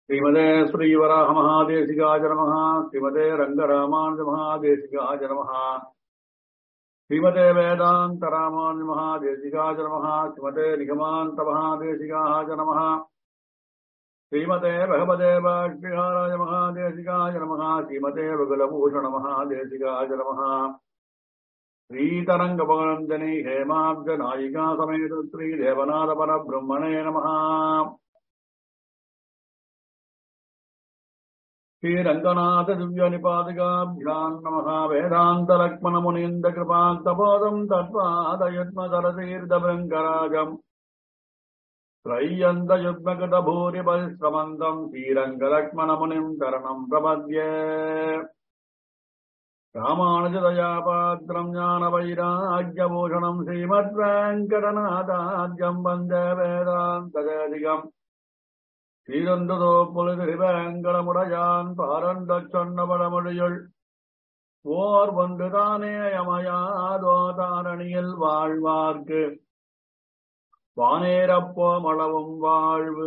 श्रीमते श्रीवराह महादेशिकाय नमः श्रीमते रङ्गरामानुज महादेशिकाय नमः श्रीमते वेदान्त रामानुज महादेशिकाय नमः श्रीमते निगमान्त महादेशिकाय नमः श्रीमते भगवते वाष्पिहाराय महादेशिकाय नमः श्रीमते वकुलभूषण महादेशिकाय नमः श्रीतरङ्गपवनन्दनी हेमाब्ज नायिका समेत श्रीदेवनाथ परब्रह्मणे नमः श्रीरङ्गनाथ दिव्यनिपादिकाभ्याम् नमः वेदान्तलक्ष्मणमुनीन्द्र कृपान्तपोदम् तत्त्वादयुग्मकरतीर्थभृङ्गराजम् त्रय्यन्तयुग्मकृतभूरिपरिश्रमन्तम् श्रीरङ्गलक्ष्मणमुनिम् शरणम् प्रपद्ये रामानुजदयापात्रम् ज्ञानवैराग्यभूषणम् श्रीमद्वेङ्कटनाथाद्यम् वन्दे वेदान्तदेदिकम् சீரந்ததோ பொழுதிருவேங்கடமுடையான் பாரந்த சொன்ன பழமொழியுள் ஓர் ஒன்றுதானே அயமயாதோ தாரணியில் வாழ்வார்க்கு வானேரப்போம் அளவும் வாழ்வு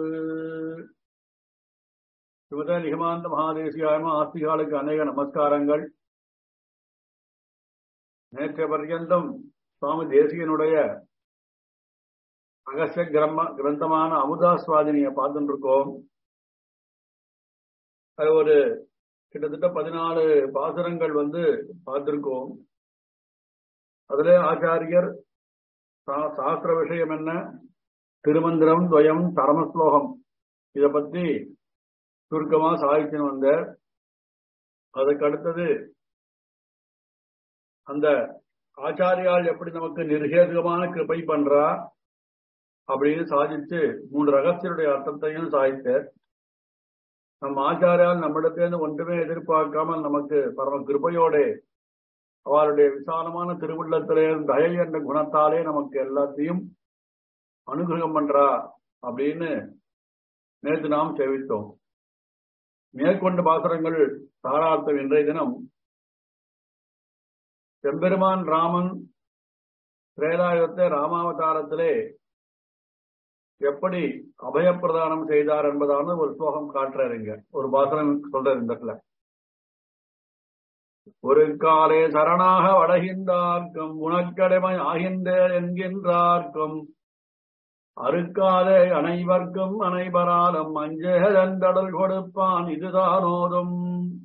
சிவத நிகமாந்த மகாதேசியாயம ஆஸ்திகாலுக்கு அநேக நமஸ்காரங்கள் நேற்றைய பர்யந்தம் சுவாமி தேசியனுடைய அகசிய கிரம கிரந்தமான அமுதாஸ்வாதினிய பார்த்துட்டு இருக்கோம் அது ஒரு கிட்டத்தட்ட பதினாலு பாசுரங்கள் வந்து பார்த்திருக்கோம் அதுல ஆச்சாரியர் சாஸ்திர விஷயம் என்ன திருமந்திரம் துவயம் தரமஸ்லோகம் இத பத்தி சுருக்கமா சாதிச்சுன்னு வந்த அதுக்கு அடுத்தது அந்த ஆச்சாரியால் எப்படி நமக்கு நிர்ஹேதுகமான கிருப்பை பண்றா அப்படின்னு சாதிச்சு மூன்று ரகசியனுடைய அர்த்தத்தையும் சாதித்தார் நம் ஆச்சாரியால் நம்மிடத்திலிருந்து ஒன்றுமே எதிர்பார்க்காமல் நமக்கு பரம கிருபையோட அவருடைய விசாலமான திருவுள்ளத்திலே தயை என்ற குணத்தாலே நமக்கு எல்லாத்தையும் அனுகிரகம் பண்றா அப்படின்னு நேற்று நாம் சேவித்தோம் மேற்கொண்ட பாசுரங்கள் சாரார்த்தம் இன்றைய தினம் செம்பெருமான் ராமன் திரேதாயுகத்தை ராமாவதாரத்திலே எப்படி அபயப்பிரதானம் செய்தார் என்பதான ஒரு ஸ்லோகம் காட்டுறாருங்க ஒரு பாசனம் சொல்றாரு இந்த இடத்துல ஒரு காலே சரணாக வடகின்றார்க்கும் உனக்கடைமை ஆகின்றேன் என்கின்றார்க்கும் அறுக்காதே அனைவர்க்கும் அனைவராலும் அஞ்சேதண்டடல் கொடுப்பான் இதுதானோதும்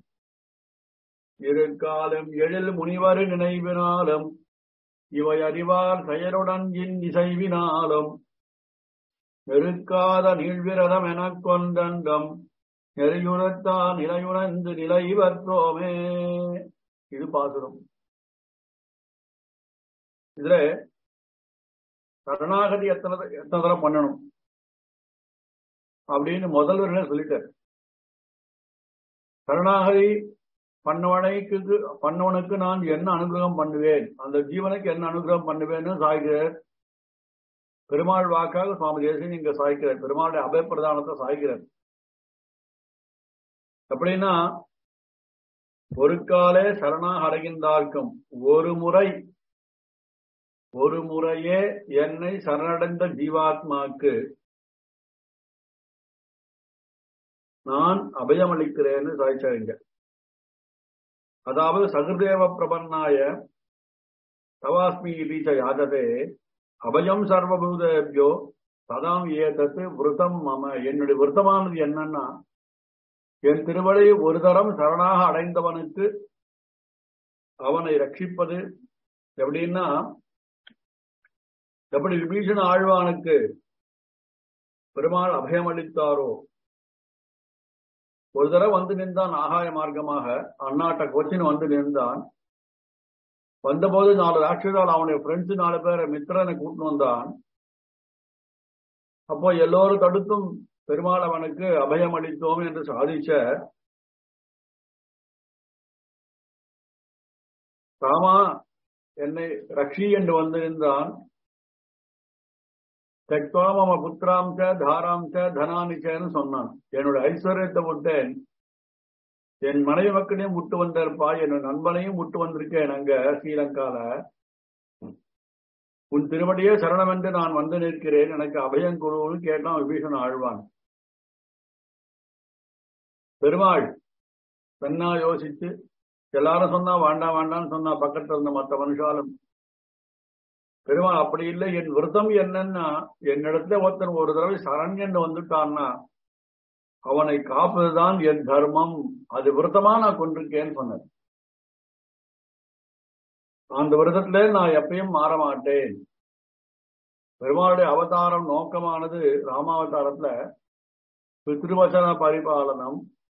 இருக்காலும் எழில் முனிவர் நினைவினாலும் இவை அறிவார் செயலுடன் இன் இசைவினாலும் நெருக்காத நீழ்விரதம் எனக் கொண்டண்டம் நெறியுறத்தான் நிலையுணர்ந்து நிலைவற்றோமே இது பாசுரம் இதுல சரணாகதி எத்தனை எத்தனை தடவை பண்ணணும் அப்படின்னு முதல்வர்களே சொல்லிட்டார் சரணாகதி பண்ணவனைக்கு பண்ணவனுக்கு நான் என்ன அனுகிரகம் பண்ணுவேன் அந்த ஜீவனுக்கு என்ன அனுகிரகம் பண்ணுவேன்னு சாய்கிறார் பெருமாள் வாக்காக சுவாமி தேசியன் இங்க சாய்க்கிறார் பெருமாளுடைய அபயப்பிரதானத்தை சாய்க்கிறார் எப்படின்னா ஒரு காலே சரணாக அடைகின்றார்க்கும் ஒரு முறை ஒரு முறையே என்னை சரணடைந்த ஜீவாத்மாக்கு நான் அபயமளிக்கிறேன்னு சாய்ச்சாங்க அதாவது சகுதேவ பிரபன்னாய தவாஸ்மி பீச்ச யாததே அபயம் சர்வபூதேபியோ சதாம் ஏதத்து விரதம் மம என்னுடைய விரதமானது என்னன்னா என் திருவடி ஒரு தரம் சரணாக அடைந்தவனுக்கு அவனை ரட்சிப்பது எப்படின்னா எப்படி விபீஷண ஆழ்வானுக்கு பெருமாள் அபயம் அளித்தாரோ ஒரு தடவை வந்து நின்றான் ஆகாய மார்க்கமாக அண்ணாட்ட கொச்சின் வந்து நின்றான் வந்தபோது நாலு ராட்சதால் அவனுடைய ஃப்ரெண்ட்ஸ் நாலு பேரை மித்திரனை கூட்டு வந்தான் அப்போ எல்லோரும் தடுத்தும் பெருமாள் அவனுக்கு அபயம் அளித்தோம் என்று சாதிச்ச ராமா என்னை ரக்ஷி என்று வந்திருந்தான் தெக்வாம புத்திராம்ச தாராம்ச தனானிச்சன்னு சொன்னான் என்னுடைய ஐஸ்வர்யத்தை விட்டேன் என் மனைவி மக்களையும் விட்டு வந்திருப்பா என் நண்பனையும் விட்டு வந்திருக்கேன் அங்க ஸ்ரீலங்கால உன் திருவடியே சரணம் என்று நான் வந்து நிற்கிறேன் எனக்கு அபயம் குருன்னு கேட்டான் விபீஷன் ஆழ்வான் பெருமாள் பெண்ணா யோசிச்சு எல்லாரும் சொன்னா வேண்டாம் வேண்டாம்னு சொன்னா பக்கத்துல இருந்த மற்ற மனுஷாலும் பெருமாள் அப்படி இல்லை என் விரதம் என்னன்னா என்னிடத்துல ஒருத்தன் ஒரு தடவை சரண்யன் வந்துட்டான்னா அவனை காப்பதுதான் என் தர்மம் அது விரதமா நான் கொண்டிருக்கேன்னு சொன்னேன் அந்த விரதத்துல நான் எப்பயும் மாற மாட்டேன் பெருமாளுடைய அவதாரம் நோக்கமானது ராமாவதாரத்துல பித்ருவச்சன பரிபாலனம்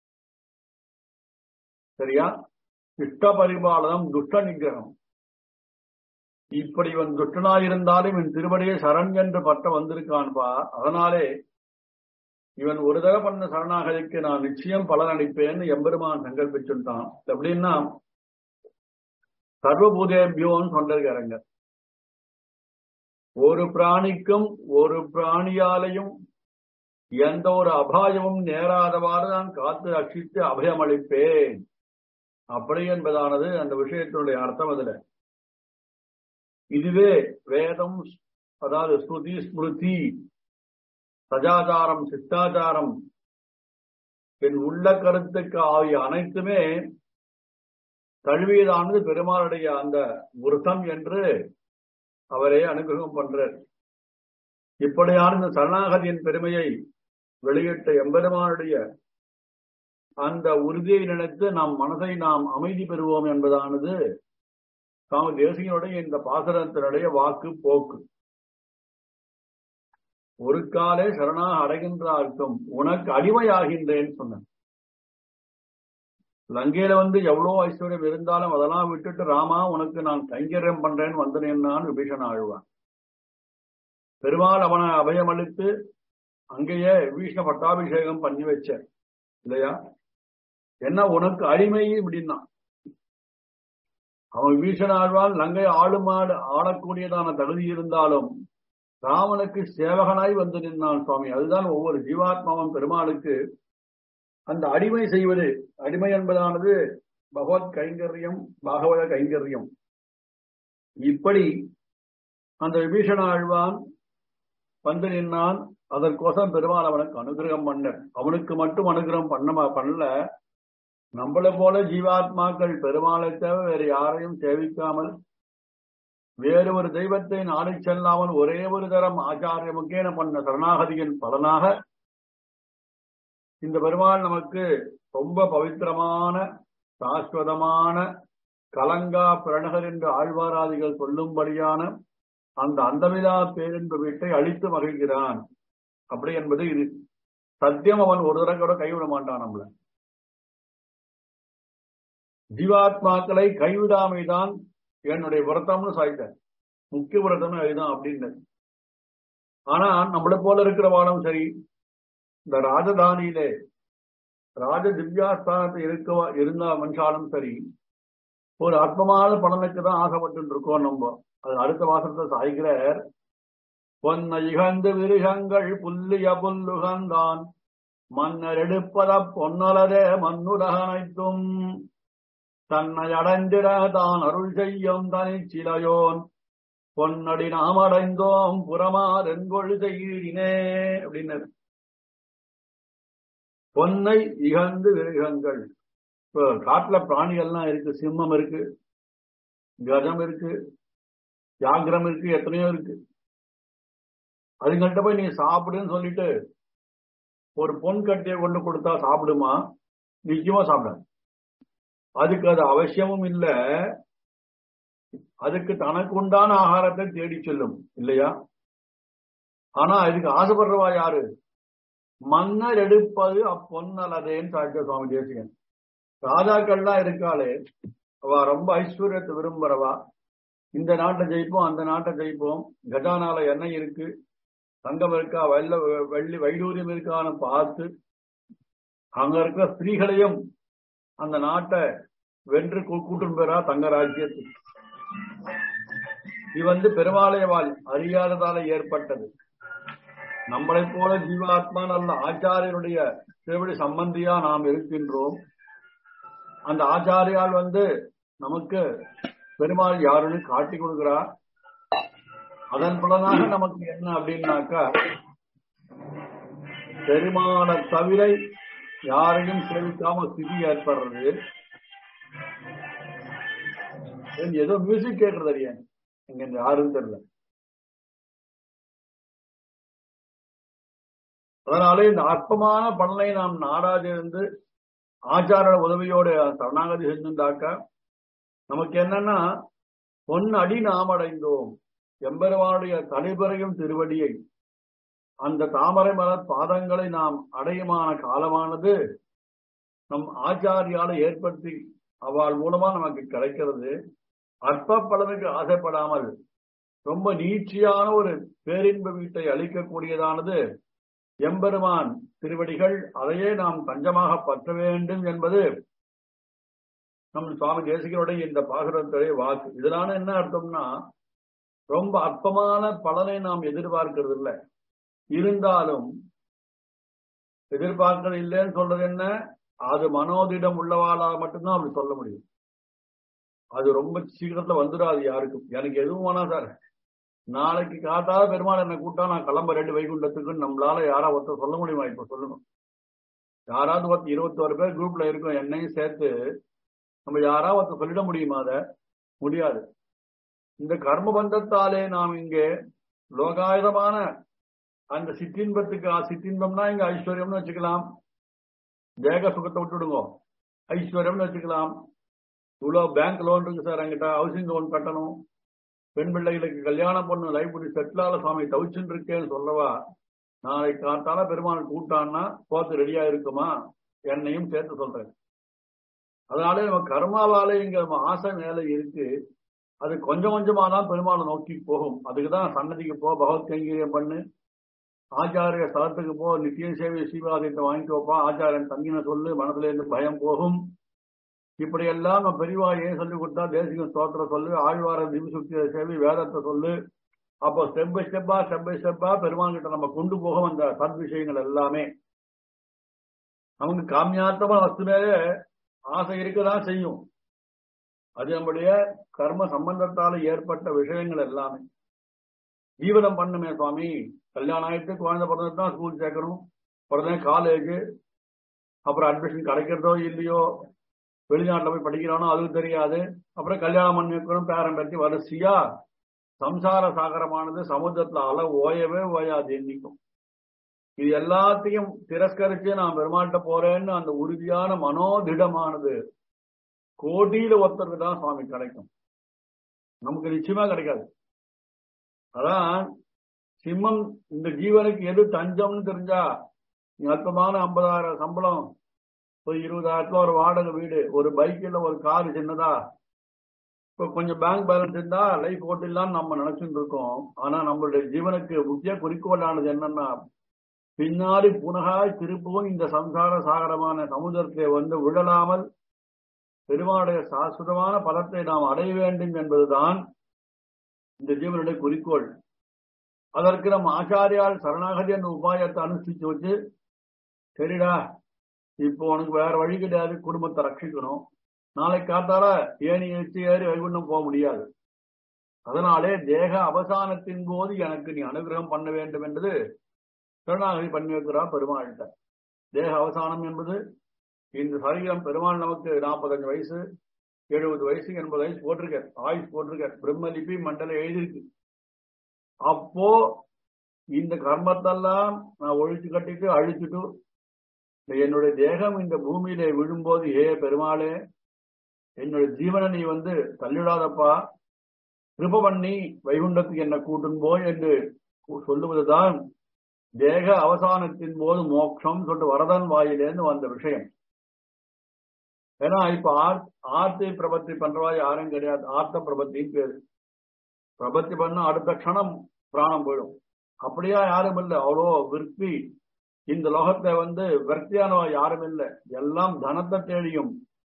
சரியா இஷ்ட பரிபாலனம் துஷ்ட நிகிரகம் இப்படி இவன் துஷ்டனாயிருந்தாலும் என் திருவடியை சரண் என்று பட்ட வந்திருக்கான்பா அதனாலே இவன் ஒரு தடவை பண்ண சரணாகதிக்கு நான் நிச்சயம் பலனளிப்பேன்னு எம்பெருமான் சங்கல்பிச்சுட்டான் எப்படின்னா சர்வபூதேபியோன்னு சொல்லிருக்காருங்க ஒரு பிராணிக்கும் ஒரு பிராணியாலையும் எந்த ஒரு அபாயமும் நேராதவாறு நான் காத்து ரட்சித்து அபயமளிப்பேன் அப்படி என்பதானது அந்த விஷயத்தினுடைய அர்த்தம் அதுல இதுவே வேதம் அதாவது ஸ்ருதி ஸ்மிருதி சஜாச்சாரம் சிஷ்டாச்சாரம் என் உள்ள கருத்துக்கு ஆகிய அனைத்துமே தழுவியதானது பெருமாளுடைய அந்த விரதம் என்று அவரே அனுகிரகம் பண்றார் இப்படியான இந்த சரணாகதியின் பெருமையை வெளியிட்ட எம்பெருமானுடைய அந்த உறுதியை நினைத்து நம் மனதை நாம் அமைதி பெறுவோம் என்பதானது சுவாமி தேசிகனுடைய இந்த பாசனத்தினுடைய வாக்கு போக்கு ஒரு காலே சரணாக அடைகின்றார்க்கும் உனக்கு அடிமையாகின்றேன்னு சொன்ன லங்கையில வந்து எவ்வளவு ஐஸ்வர்யம் இருந்தாலும் அதெல்லாம் விட்டுட்டு ராமா உனக்கு நான் கைங்கரியம் பண்றேன்னு வந்தனேன்னான் விபீஷன் ஆழ்வான் பெருமாள் அவனை அபயமளித்து அங்கேயே விபீஷண பட்டாபிஷேகம் பண்ணி வச்ச இல்லையா என்ன உனக்கு அடிமை இப்படின்னா அவன் விபீஷண ஆழ்வான் லங்கை ஆளுமாடு ஆளக்கூடியதான தகுதி இருந்தாலும் ராமனுக்கு சேவகனாய் வந்து நின்றான் சுவாமி அதுதான் ஒவ்வொரு ஜீவாத்மாவும் பெருமாளுக்கு அந்த அடிமை செய்வது அடிமை என்பதானது பகவத் கைங்கரியம் பாகவத கைங்கரியம் இப்படி அந்த விபீஷண ஆழ்வான் வந்து நின்னான் அதற்கோசம் பெருமாள் அவனுக்கு அனுகிரகம் பண்ண அவனுக்கு மட்டும் அனுகிரகம் பண்ண பண்ணல நம்மளை போல ஜீவாத்மாக்கள் பெருமாளை தேவை வேறு யாரையும் சேவிக்காமல் வேறு ஒரு தெய்வத்தை நாடி செல்லாமல் ஒரே ஒரு தரம் ஆச்சாரியமுக்கேன பண்ண சரணாகதியின் பலனாக இந்த பெருமாள் நமக்கு ரொம்ப பவித்திரமான சாஸ்வதமான கலங்கா பிரணகர் என்று ஆழ்வாராதிகள் சொல்லும்படியான அந்த அந்தமிலா பேரென்பு வீட்டை அழித்து மகிழ்கிறான் அப்படி என்பது இது சத்தியம் அவன் ஒரு தடவை கூட கைவிட மாட்டான் நம்மள ஜீவாத்மாக்களை கைவிடாமைதான் என்னுடைய விரதம்னு சாய்த்தார் முக்கிய விரதம்னு அதுதான் அப்படின்னு ஆனா நம்மளை போல இருக்கிற வாழும் சரி இந்த ராஜதானியிலே ராஜ திவ்யாஸ்தானத்தை இருக்க இருந்தா மனுஷாலும் சரி ஒரு அற்பமான பலனுக்கு தான் ஆசைப்பட்டு இருக்கோம் நம்ம அது அடுத்த மாசத்தை சாய்கிறார் பொன்ன இகந்து விருகங்கள் புல்லிய புல்லுகந்தான் மன்னர் எடுப்பத பொன்னலரே மண்ணுலகனைத்தும் தன்னை அடைந்திட தான் அருள் செய்யும் தனி சிலையோன் பொன்னடி நாம் அடைந்தோம் புறமாறெங்கொழு செய்யினே அப்படின்னு பொன்னை இகந்து விருகங்கள் இப்போ காட்டுல பிராணிகள்லாம் இருக்கு சிம்மம் இருக்கு கஜம் இருக்கு வியாகிரம் இருக்கு எத்தனையோ இருக்கு அதுங்கள்ட்ட போய் நீ சாப்பிடுன்னு சொல்லிட்டு ஒரு பொன் கட்டியை கொண்டு கொடுத்தா சாப்பிடுமா நிச்சயமா சாப்பிடாது அதுக்கு அது அவசியமும் இல்லை அதுக்கு தனக்கு உண்டான ஆகாரத்தை தேடி செல்லும் இல்லையா ஆனா இதுக்கு ஆசைப்படுறவா யாரு மன்னர் எடுப்பது அப்பொன்னலதேன்னு சாட்சிய சுவாமி தேசிகன் ராஜாக்கள்லாம் இருக்காளே அவ ரொம்ப ஐஸ்வர்யத்தை விரும்புறவா இந்த நாட்டை ஜெயிப்போம் அந்த நாட்டை ஜெயிப்போம் கஜானால என்ன இருக்கு தங்கம் இருக்கா வெள்ள வெள்ளி வைடூரியம் இருக்கான்னு பார்த்து அங்க இருக்கிற ஸ்திரீகளையும் அந்த நாட்டை வென்று கூட்டு பெறா தங்க ராஜ்யத்துக்கு இது வந்து பெருமாலயவாள் அறியாததால ஏற்பட்டது நம்மளை போல ஜீவாத்மா நல்ல ஆச்சாரியனுடைய திருவடி சம்பந்தியா நாம் இருக்கின்றோம் அந்த ஆச்சாரியால் வந்து நமக்கு பெருமாள் யாருன்னு காட்டி கொடுக்கிறா அதன் பலனாக நமக்கு என்ன அப்படின்னாக்கா பெருமாளை தவிர யாரையும் சேவிக்காம ஸ்திதி ஏற்படுறது ஏதோ மியூசிக் கேட்கறது அறியா இங்க இந்த யாருன்னு தெரியல அதனாலே இந்த அற்பமான பலனை நாம் நாடாதிருந்து ஆச்சார உதவியோட சரணாகதி செஞ்சுட்டாக்கா நமக்கு என்னன்னா பொன் அடி நாம் அடைந்தோம் எம்பெருமானுடைய தலைபெறையும் திருவடியை அந்த தாமரை மலர் பாதங்களை நாம் அடையுமான காலமானது நம் ஆச்சாரியால ஏற்படுத்தி அவள் மூலமா நமக்கு கிடைக்கிறது அற்ப பலனுக்கு ஆசைப்படாமல் ரொம்ப நீட்சியான ஒரு பேரின்ப வீட்டை அளிக்கக்கூடியதானது எம்பெருமான் திருவடிகள் அதையே நாம் தஞ்சமாக பற்ற வேண்டும் என்பது நம் சுவாமி தேசிகனுடைய இந்த பாசுரத்துடைய வாக்கு இதனால என்ன அர்த்தம்னா ரொம்ப அற்பமான பலனை நாம் எதிர்பார்க்கிறது இல்லை இருந்தாலும் எதிர்பார்க்கிறது இல்லைன்னு சொல்றது என்ன அது மனோதிடம் உள்ளவாளா மட்டும்தான் அப்படி சொல்ல முடியும் அது ரொம்ப சீக்கிரத்துல வந்துடாது யாருக்கும் எனக்கு எதுவும் வேணா சார் நாளைக்கு காத்தாத பெருமாள் என்ன கூட்டா நான் கிளம்ப ரெண்டு வைகுண்டத்துக்கு நம்மளால யாரா ஒருத்தர் சொல்ல முடியுமா இப்ப சொல்லணும் யாராவது ஒருத்தர் இருபத்தோரு பேர் குரூப்ல இருக்கும் என்னையும் சேர்த்து நம்ம யாராவது ஒருத்தர் சொல்லிட முடியுமா அத முடியாது இந்த கர்ம பந்தத்தாலே நாம் இங்கே லோகாயுதமான அந்த சிற்றின்பத்துக்கு சிற்றின்பம்னா இங்க ஐஸ்வர்யம்னு வச்சுக்கலாம் தேக சுகத்தை விட்டுடுங்க ஐஸ்வர்யம்னு வச்சுக்கலாம் இவ்வளவு பேங்க் லோன் இருக்கு சார் என்கிட்ட ஹவுசிங் லோன் கட்டணும் பெண் பிள்ளைகளுக்கு கல்யாணம் பண்ணு லைஃப் செட்டிலால சுவாமி தவிச்சுன்னு இருக்கேன்னு சொல்லவா நாளைக்கு காத்தால பெருமாள் கூட்டான்னா போத்து ரெடியா இருக்குமா என்னையும் சேர்த்து சொல்றேன் அதனால நம்ம கர்மாவால இங்க நம்ம ஆசை மேல இருக்கு அது கொஞ்சம் கொஞ்சமா தான் பெருமாளை நோக்கி போகும் அதுக்குதான் சன்னதிக்கு போ பகவத் கைங்கரியம் பண்ணு ஆச்சாரிய ஸ்தலத்துக்கு போ நித்திய சேவை சீவாதியத்தை வாங்கிட்டு வைப்பா ஆச்சாரியன் தங்கின சொல்லு மனசுல இருந்து பயம் போகும் இப்படி எல்லாம் நம்ம பெரியவா ஏன் சொல்லி கொடுத்தா தேசிக ஸ்தோத்திர சொல்லு ஆழ்வார திவிசுக்திய சேவை வேதத்தை சொல்லு அப்போ ஸ்டெப் பை ஸ்டெப்பா ஸ்டெப் பை ஸ்டெப்பா பெருமாள் கிட்ட நம்ம கொண்டு போகும் அந்த சத் விஷயங்கள் எல்லாமே நமக்கு காமியாத்தமா வஸ்து மேலே ஆசை இருக்கதான் செய்யும் அது நம்முடைய கர்ம சம்பந்தத்தால ஏற்பட்ட விஷயங்கள் எல்லாமே ஜீவனம் பண்ணுமே சுவாமி கல்யாணம் ஆயிட்டு குழந்தை பிறந்தது தான் ஸ்கூல் சேர்க்கணும் உடனே காலேஜ் அப்புறம் அட்மிஷன் கிடைக்கிறதோ இல்லையோ வெளிநாட்டுல போய் படிக்கிறானோ அதுவும் தெரியாது அப்புறம் கல்யாணம் பண்ணி வைக்கணும் பேரம் பற்றி வரிசையா சம்சார சாகரமானது சமுத்திரத்துல அல ஓயவே ஓயாது எண்ணிக்கும் இது எல்லாத்தையும் திரஸ்கரிச்சு நான் பெருமாள்கிட்ட போறேன்னு அந்த உறுதியான மனோதிடமானது கோடியில ஒருத்தருக்கு தான் சுவாமி கிடைக்கும் நமக்கு நிச்சயமா கிடைக்காது அதான் சிம்மம் இந்த ஜீவனுக்கு எது தஞ்சம்னு தெரிஞ்சா அற்பமான ஐம்பதாயிரம் சம்பளம் ஒரு இருபதாயிரத்துல ஒரு வாடகை வீடு ஒரு பைக்கில் ஒரு கார் சின்னதா இப்போ கொஞ்சம் பேங்க் பேலன்ஸ் இருந்தா லைஃப் ஓட்டிடலாம்னு நம்ம நினைச்சுட்டு இருக்கோம் ஆனா நம்மளுடைய ஜீவனுக்கு முக்கிய குறிக்கோளானது என்னன்னா பின்னாடி புனகாய் திருப்பவும் இந்த சம்சார சாகரமான சமுதிரத்தை வந்து விழலாமல் பெருமாளுடைய சாஸ்வதமான பலத்தை நாம் அடைய வேண்டும் என்பதுதான் இந்த ஜீவனுடைய குறிக்கோள் அதற்கு நம்ம ஆச்சாரியால் சரணாகதி என்ற உபாயத்தை அனுஷ்டிச்சு வச்சு சரிடா இப்போ உனக்கு வேற வழி கிடையாது குடும்பத்தை ரட்சிக்கணும் நாளைக்கு காத்தால ஏணி வச்சு ஏறி வைகுண்டம் போக முடியாது அதனாலே தேக அவசானத்தின் போது எனக்கு நீ அனுகிரகம் பண்ண வேண்டும் என்பது சரணாகதி பண்ணி வைக்கிறா பெருமாள்கிட்ட தேக அவசானம் என்பது இந்த சரீரம் பெருமாள் நமக்கு நாற்பத்தஞ்சு வயசு எழுபது வயசு எண்பது வயசு போட்டிருக்க ஆயுஷ் போட்டிருக்க பிரம்மலிபி மண்டலம் எழுதியிருக்கு அப்போ இந்த கர்மத்தெல்லாம் நான் ஒழிச்சு கட்டிட்டு அழிச்சுட்டு என்னுடைய தேகம் இந்த பூமியில விழும்போது ஏ பெருமாளே என்னுடைய ஜீவனை நீ வந்து தள்ளிடாதப்பா கிருப பண்ணி வைகுண்டத்துக்கு என்ன கூட்டும் போய் என்று சொல்லுவதுதான் தேக அவசானத்தின் போது மோட்சம் சொல்லிட்டு வரதன் வாயிலேருந்து வந்த விஷயம் ஏன்னா இப்ப ஆர்த்தி பிரபத்தி பண்றவா யாரும் கிடையாது ஆர்த்த பிரபத்தின்னு பேரு பிரபத்தி பண்ண அடுத்த க்ஷணம் பிராணம் போயிடும் அப்படியா யாரும் இல்லை அவ்வளோ விற்பி இந்த லோகத்தை வந்து விரக்தியானவா யாரும் இல்லை எல்லாம் தனத்தை தேடியும்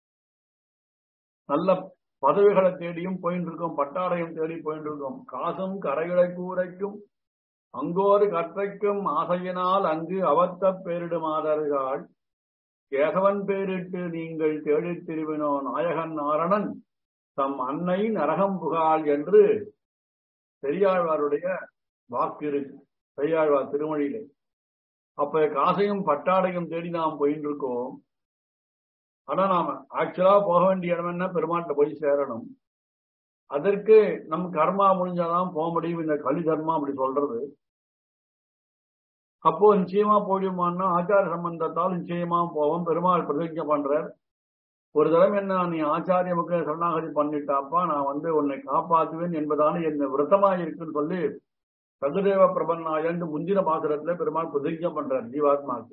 நல்ல பதவிகளை தேடியும் போயிட்டு இருக்கோம் பட்டாடையும் தேடி போயிட்டு இருக்கோம் காசும் கரைகளை கூரைக்கும் அங்கோரு கற்றைக்கும் ஆசையினால் அங்கு அவத்த பேரிடுமாதர்கள் கேசவன் பேரிட்டு நீங்கள் தேடித் திருவினோ நாயகன் நாரணன் தம் அன்னை நரகம் புகாள் என்று பெரியாழ்வாருடைய வாக்கு இருக்கு பெரியாழ்வார் திருமொழியிலே அப்ப காசையும் பட்டாடையும் தேடி நாம் போயிட்டு இருக்கோம் ஆனா நாம ஆக்சுவலா போக வேண்டிய இடம் என்ன பெருமாட்ட போய் சேரணும் அதற்கு நம் கர்மா முடிஞ்சாதான் போக முடியும் இந்த கலி தர்மா அப்படி சொல்றது அப்போ நிச்சயமா போயிடுமான்னா ஆச்சார சம்பந்தத்தால் நிச்சயமா போவோம் பெருமாள் பிரதிஜை பண்றார் ஒரு தடவை என்ன நீ ஆச்சாரியமுக்கு சரணாகதி பண்ணிட்டாப்பா நான் வந்து உன்னை காப்பாற்றுவேன் என்பதான என்ன விரதமா இருக்குன்னு சொல்லி சகுதேவ பிரபன்னாயன் முந்தின பாசுரத்துல பெருமாள் பிரதிஜை பண்றார் ஜீவாத்மாக்கு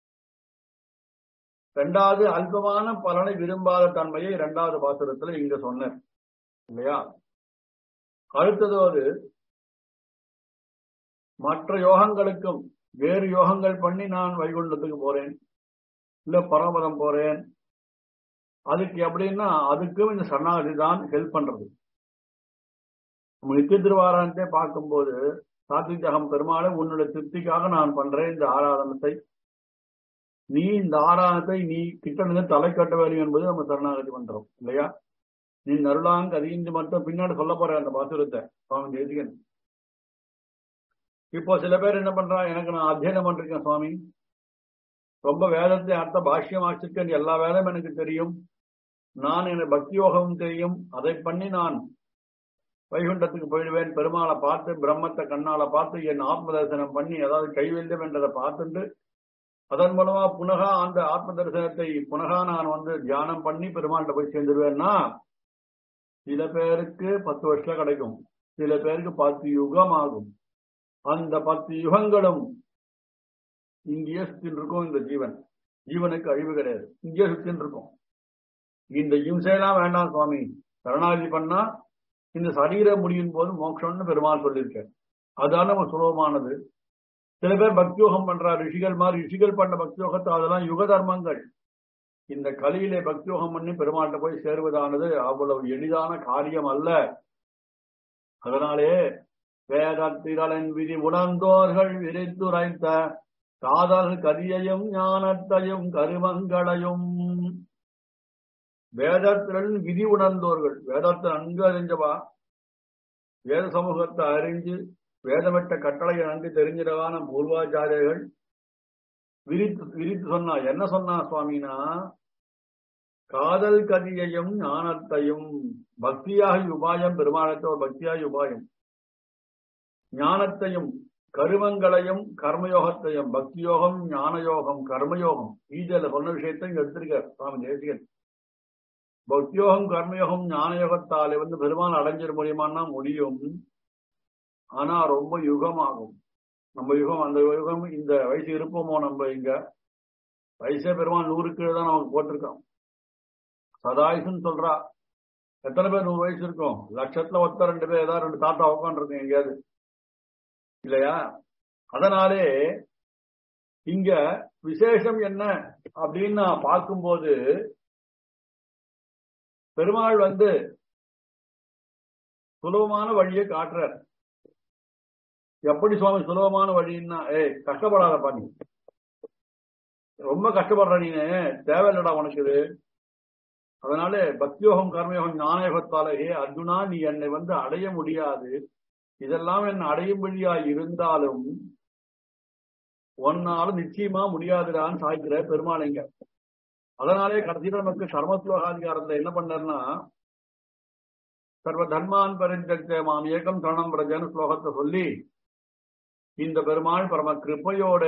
ரெண்டாவது அல்பமான பலனை விரும்பாத தன்மையை இரண்டாவது பாசுரத்துல இங்க சொன்னார் இல்லையா அடுத்தது ஒரு மற்ற யோகங்களுக்கும் வேறு யோகங்கள் பண்ணி நான் வைகுண்டத்துக்கு போறேன் இல்ல பரமதம் போறேன் அதுக்கு எப்படின்னா அதுக்கும் இந்த சரணாகதி தான் ஹெல்ப் பண்றது நம்ம நித்திய திருவாராயணத்தை பார்க்கும்போது சாத்விககம் பெருமாளை உன்னுடைய திருப்திக்காக நான் பண்றேன் இந்த ஆராதனத்தை நீ இந்த ஆராதனத்தை நீ கிட்ட இருந்து தலை கட்ட வேண்டும் என்பது நம்ம சரணாகதி பண்றோம் இல்லையா நீ நருளாங்க அதிகந்து மட்டும் பின்னாடி சொல்ல போற அந்த பாசுரத்தை சுவாமி தேசிகன் இப்போ சில பேர் என்ன பண்றா எனக்கு நான் அத்தியனம் பண்ணிருக்கேன் சுவாமி ரொம்ப வேதத்தை அர்த்த பாஷ்யம் ஆச்சிருக்கேன் எல்லா வேதம் எனக்கு தெரியும் நான் எனக்கு பக்தி யோகமும் தெரியும் அதை பண்ணி நான் வைகுண்டத்துக்கு போயிடுவேன் பெருமாளை பார்த்து பிரம்மத்தை கண்ணால பார்த்து என் ஆத்ம தரிசனம் பண்ணி அதாவது கைவல்யம் என்றதை பார்த்துட்டு அதன் மூலமா புனகா அந்த ஆத்ம தரிசனத்தை புனகா நான் வந்து தியானம் பண்ணி பெருமாள்கிட்ட போய் சேர்ந்துருவேன்னா சில பேருக்கு பத்து வருஷம் கிடைக்கும் சில பேருக்கு பத்து யுகம் ஆகும் அந்த பத்து யுகங்களும் இங்கேயே சுத்தின்னு இருக்கும் இந்த ஜீவன் ஜீவனுக்கு அழிவு கிடையாது இங்கேயே சுத்தின்னு இருக்கும் இந்த இம்சையெல்லாம் வேண்டாம் சுவாமி சரணாகதி பண்ணா இந்த சரீரம் முடியும் போது மோட்சம்னு பெருமாள் சொல்லியிருக்கார் அதான நம்ம சுலபமானது சில பேர் பக்தியோகம் பண்றா ரிஷிகள் மாதிரி ரிஷிகள் பண்ண பக்தியோகத்தை அதெல்லாம் யுக தர்மங்கள் இந்த கலியிலே பக்தியோகம் பண்ணி பெருமாள்கிட்ட போய் சேருவதானது அவ்வளவு எளிதான காரியம் அல்ல அதனாலே வேதத்திரளின் விதி உணர்ந்தோர்கள் விரித்துரைத்த காதல் கதியையும் ஞானத்தையும் கருமங்களையும் வேதத்திரன் விதி உணர்ந்தோர்கள் வேதத்தை நன்கு அறிஞ்சவா வேத சமூகத்தை அறிஞ்சு வேதமிட்ட கட்டளையை நன்கு தெரிஞ்சிடவான பூர்வாச்சாரியர்கள் விரித்து விரித்து சொன்னா என்ன சொன்னா சுவாமினா காதல் கதியையும் ஞானத்தையும் பக்தியாகி உபாயம் பெருமாளத்தை ஒரு பக்தியாகி உபாயம் ஞானத்தையும் கருமங்களையும் கர்மயோகத்தையும் பக்தி யோகம் ஞான யோகம் கர்மயோகம் கீதையில சொன்ன விஷயத்தை இங்க எடுத்திருக்கார் சுவாமி தேசிகன் பக்தியோகம் கர்மயோகம் ஞான யோகத்தாலே வந்து பெருமாள் அடைஞ்சிட முடியுமான்னா முடியும் ஆனா ரொம்ப யுகம் ஆகும் நம்ம யுகம் அந்த யுகம் இந்த வயசு இருப்போமோ நம்ம இங்க வயசே பெருமாள் நூறு கீழே தான் நமக்கு போட்டிருக்கோம் சதாயுசுன்னு சொல்றா எத்தனை பேர் நூறு வயசு இருக்கும் லட்சத்துல ஒத்த ரெண்டு பேர் ஏதாவது ரெண்டு தாத்தா உட்காந்துருக்கேன் எங்கேயாவது இல்லையா அதனாலே இங்க விசேஷம் என்ன அப்படின்னு நான் பார்க்கும்போது பெருமாள் வந்து சுலபமான வழியை காட்டுறார் எப்படி சுவாமி சுலபமான வழின்னா ஏய் கஷ்டப்படாத பண்ணி ரொம்ப கஷ்டப்படுற நீனு தேவையில்லடா உனக்கு இது அதனால பக்தியோகம் கர்மயோகம் ஞானயோகத்தாலேயே அர்ஜுனா நீ என்னை வந்து அடைய முடியாது இதெல்லாம் என்ன அடையும்படியா இருந்தாலும் ஒன்னாலும் நிச்சயமா முடியாதுடான்னு சாய்க்கிற பெருமாளைங்க அதனாலே கடைசியில் நமக்கு சர்மஸ்லோகாதிகாரத்துல என்ன பண்ணார்னா சர்வ தர்மான் பரிஞ்சக்த மாம் ஏகம் சரணம் பிரஜன்னு ஸ்லோகத்தை சொல்லி இந்த பெருமாள் பரம கிருப்பையோட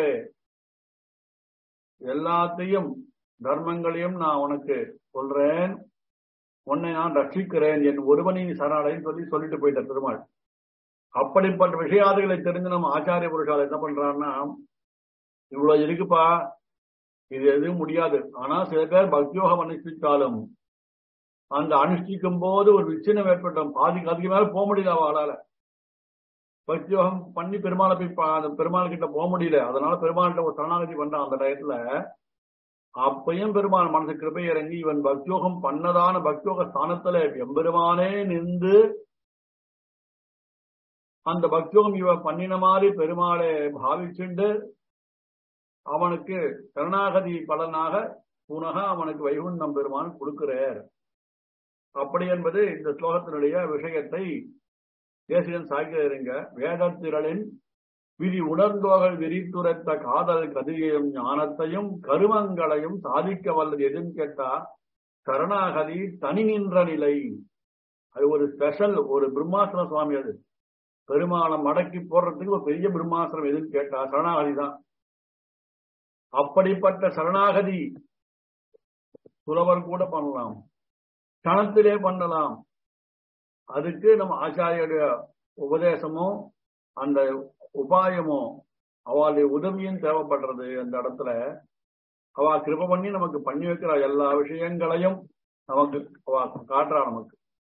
எல்லாத்தையும் தர்மங்களையும் நான் உனக்கு சொல்றேன் உன்னை நான் ரட்சிக்கிறேன் என் ஒருவனின் சரணடைன்னு சொல்லி சொல்லிட்டு போயிட்ட பெருமாள் அப்படிப்பட்ட விஷயாதிகளை தெரிஞ்சு நம்ம ஆச்சாரிய புருஷால் என்ன பண்றாருன்னா இவ்வளவு இருக்குப்பா இது எதுவும் முடியாது ஆனா சில பேர் பக்தியோகம் அனுஷ்டித்தாலும் அந்த அனுஷ்டிக்கும் போது ஒரு விச்சினம் ஏற்பட்டோம் பாதிக்கு அதுக்கு மேல போக முடியல அவளால பக்தியோகம் பண்ணி பெருமாளை போய் பெருமாள் கிட்ட போக முடியல அதனால பெருமாள்கிட்ட ஒரு சரணாகதி பண்றான் அந்த டயத்துல அப்பையும் பெருமாள் மனசு கிருப்பை இறங்கி இவன் பக்தியோகம் பண்ணதான பக்தியோக ஸ்தானத்துல எம்பெருமானே நின்று அந்த பக்தியோகம் இவன் பண்ணின மாதிரி பெருமாளை பாவிச்சுண்டு அவனுக்கு சரணாகதி பலனாக புனக அவனுக்கு வைகுண்டம் பெருமான் கொடுக்கிறார் அப்படி என்பது இந்த ஸ்லோகத்தினுடைய விஷயத்தை தேசிகன் சாய்க்கிறீங்க வேதத்திரளின் விதி உணர்ந்தோகள் விரித்துரைத்த காதல் கதிரையும் ஞானத்தையும் கருமங்களையும் சாதிக்க வல்லது எதுன்னு கேட்டா சரணாகதி தனி நின்ற நிலை அது ஒரு ஸ்பெஷல் ஒரு பிரம்மாசன சுவாமி அது பெருமாளை மடக்கி போடுறதுக்கு ஒரு பெரிய பிரம்மாசனம் எதுன்னு கேட்டா சரணாகதி தான் அப்படிப்பட்ட சரணாகதி சுலவர் கூட பண்ணலாம் கணத்திலே பண்ணலாம் அதுக்கு நம்ம ஆச்சாரியுடைய உபதேசமும் அந்த உபாயமும் அவளுடைய உதவியும் தேவைப்படுறது அந்த இடத்துல அவ கிருப பண்ணி நமக்கு பண்ணி வைக்கிற எல்லா விஷயங்களையும் நமக்கு அவ காட்டுறா நமக்கு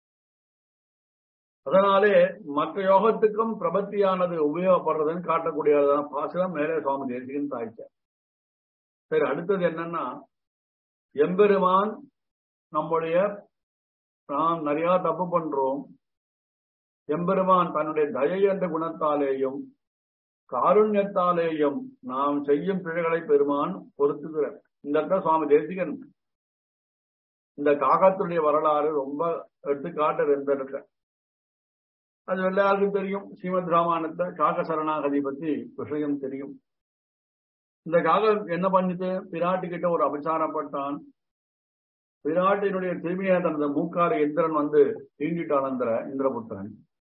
அதனாலே மற்ற யோகத்துக்கும் பிரபத்தியானது உபயோகப்படுறதுன்னு காட்டக்கூடியதுதான் பாசனம் மேலே சுவாமி தேசிகன் தாய்ச்சார் சரி அடுத்தது என்னன்னா எம்பெருமான் நம்முடைய நாம் நிறைய தப்பு பண்றோம் எம்பெருமான் தன்னுடைய தயை என்ற குணத்தாலேயும் காருண்யத்தாலேயும் நாம் செய்யும் பிழைகளை பெருமான் பொறுத்துகிறார் இந்த இடத்துல சுவாமி தேசிகன் இந்த காகத்துடைய வரலாறு ரொம்ப எடுத்துக்காட்டு இந்த இடத்துல அது எல்லாருக்கும் தெரியும் ஸ்ரீமத் ராமாயணத்தை காக சரணாகதி பத்தி விஷயம் தெரியும் இந்த காகம் என்ன பண்ணிட்டு பிராட்டி கிட்ட ஒரு அபச்சாரப்பட்டான் பிராட்டியினுடைய திரும்பிய தனது மூக்கார இந்திரன் வந்து தீண்டிட்டான் அந்த இந்திரபுத்திரன்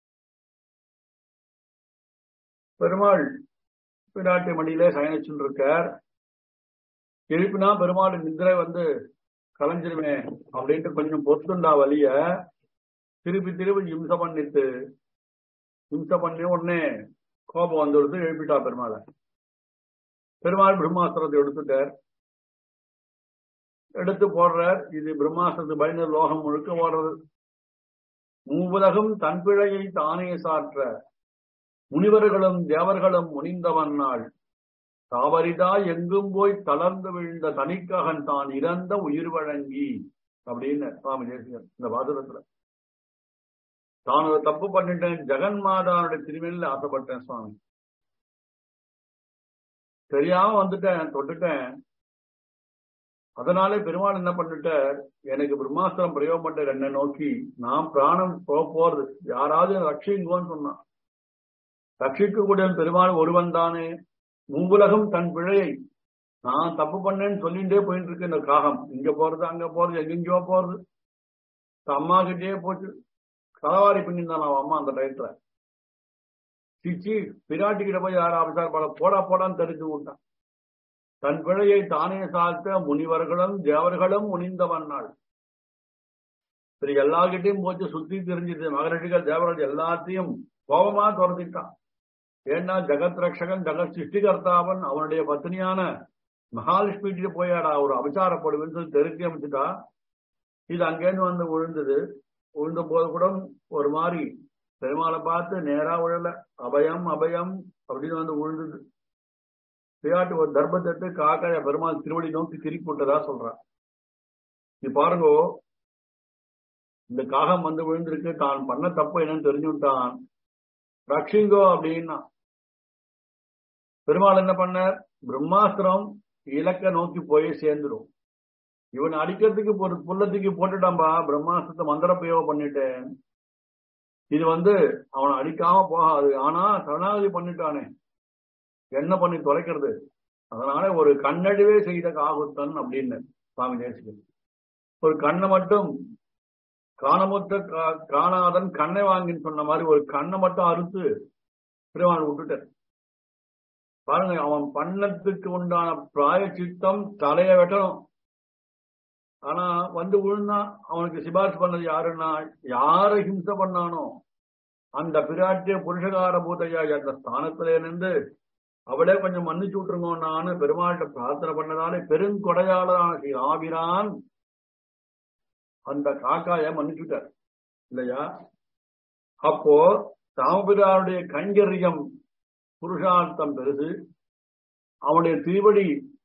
பெருமாள் பிராட்டி மடியிலே சயனிச்சுட்டு இருக்கார் எழுப்பினா பெருமாள் நிந்திரை வந்து கலைஞ்சிருவேன் அப்படின்ட்டு கொஞ்சம் பொத்துண்டா வழிய திருப்பி திருப்பி இம்சை பண்ணிட்டு இம்சை பண்ணி உடனே கோபம் வந்துடுத்து எழுப்பிட்டா பெருமாளை பெருமாள் பிரம்மாஸ்திரத்தை எடுத்துட்டார் எடுத்து போடுறார் இது பிரம்மாஸ்திரத்து பயந்த லோகம் முழுக்க ஓடுறது மூவுலகம் தன் பிழையை தானே சாற்ற முனிவர்களும் தேவர்களும் முனிந்தவன் நாள் தாவரிதா எங்கும் போய் தளர்ந்து விழுந்த தனிக்ககன் தான் இறந்த உயிர் வழங்கி அப்படின்னு சுவாமி தேசிகர் இந்த பாசுரத்துல தான் ஒரு தப்பு பண்ணிட்டேன் ஜெகன் மாதானுடைய திருமையில ஆசைப்பட்டேன் சுவாமி தெரியாம வந்துட்டேன் தொட்டுட்டேன் அதனாலே பெருமாள் என்ன பண்ணிட்டார் எனக்கு பிரம்மாஸ்திரம் பிரயோகப்பட்ட என்னை நோக்கி நான் பிராணம் போக போறது யாராவது ரட்சிங்கோன்னு சொன்னான் ரட்சிக்கக்கூடிய பெருமாள் ஒருவன் தானே மூவுலகம் தன் பிழையை நான் தப்பு பண்ணேன்னு சொல்லிட்டே போயிட்டு இருக்கு இந்த காகம் இங்க போறது அங்க போறது எங்கெங்கயோ போறது அம்மா கிட்டே போச்சு களவாரி பண்ணியிருந்தான் அவன் அம்மா அந்த டயத்துல சிச்சி பிராட்டி கிட்ட போய் யாரும் அவசாரப்பட போடா போடான்னு தெரிஞ்சு விட்டான் தன் பிழையை தானே சாத்த முனிவர்களும் தேவர்களும் முனிந்தவன் நாள் சரி எல்லார்கிட்டையும் போச்சு சுத்தி தெரிஞ்சது மகரிஷிகள் தேவர்கள் எல்லாத்தையும் கோபமா துரத்திட்டான் ஏன்னா ஜெகத் ரக்ஷகன் ஜெகத் சிருஷ்டிகர்த்தாவன் அவனுடைய பத்னியான மகாலட்சுமி போயாடா ஒரு அபச்சாரப்படுவேன்னு சொல்லி தெரிஞ்சு அமைச்சுட்டா இது அங்கேருந்து வந்து விழுந்தது விழுந்த போது கூட ஒரு மாதிரி பெருமாளை பார்த்து நேரா விழல அபயம் அபயம் அப்படின்னு வந்து விழுந்தது பிராட்டி ஒரு தர்மத்தை காக்காய பெருமாள் திருவடி நோக்கி திருப்பி விட்டதா சொல்றான் நீ பாருங்க இந்த காகம் வந்து விழுந்திருக்கு தான் பண்ண தப்பு என்னன்னு தெரிஞ்சுட்டான் ரக்ஷிங்கோ அப்படின்னா பெருமாள் என்ன பண்ணார் பிரம்மாஸ்திரம் இலக்க நோக்கி போய் சேர்ந்துடும் இவன் அடிக்கிறதுக்கு ஒரு புல்லத்துக்கு போட்டுட்டான்பா பிரம்மாஸ்திரத்தை மந்திர பிரயோகம் பண்ணிட்டேன் இது வந்து அவனை அடிக்காம போகாது ஆனா சரணாகதி பண்ணிட்டானே என்ன பண்ணி தொலைக்கிறது அதனால ஒரு கண்ணடிவே செய்த காகுத்தன் அப்படின்னு சுவாமி நேசிக்கன் ஒரு கண்ணை மட்டும் காணமுத்த காணாதன் கண்ணை வாங்கின்னு சொன்ன மாதிரி ஒரு கண்ணை மட்டும் அறுத்து பெருமாள் விட்டுட்டார் பாருங்க அவன் பண்ணத்துக்கு உண்டான பிராய சித்தம் தலைய வெட்டணும் ஆனா வந்து விழுந்தான் அவனுக்கு சிபாரிசு பண்ணது யாருன்னா யார ஹிம்சை பண்ணானோ அந்த பிராட்டிய புருஷகார பூதையா அந்த ஸ்தானத்திலே நின்று அவளே கொஞ்சம் மன்னிச்சு விட்டுருங்கன்னு பெருமாள்கிட்ட பிரார்த்தனை பண்ணதாலே பெருங்கொடையாளரான ஸ்ரீ ராபிரான் அந்த காக்காய மன்னிச்சுட்டார் இல்லையா அப்போ ராமபிரானுடைய கைங்கரியம் புருஷார்த்தம் பெருசு அவனுடைய திருவடி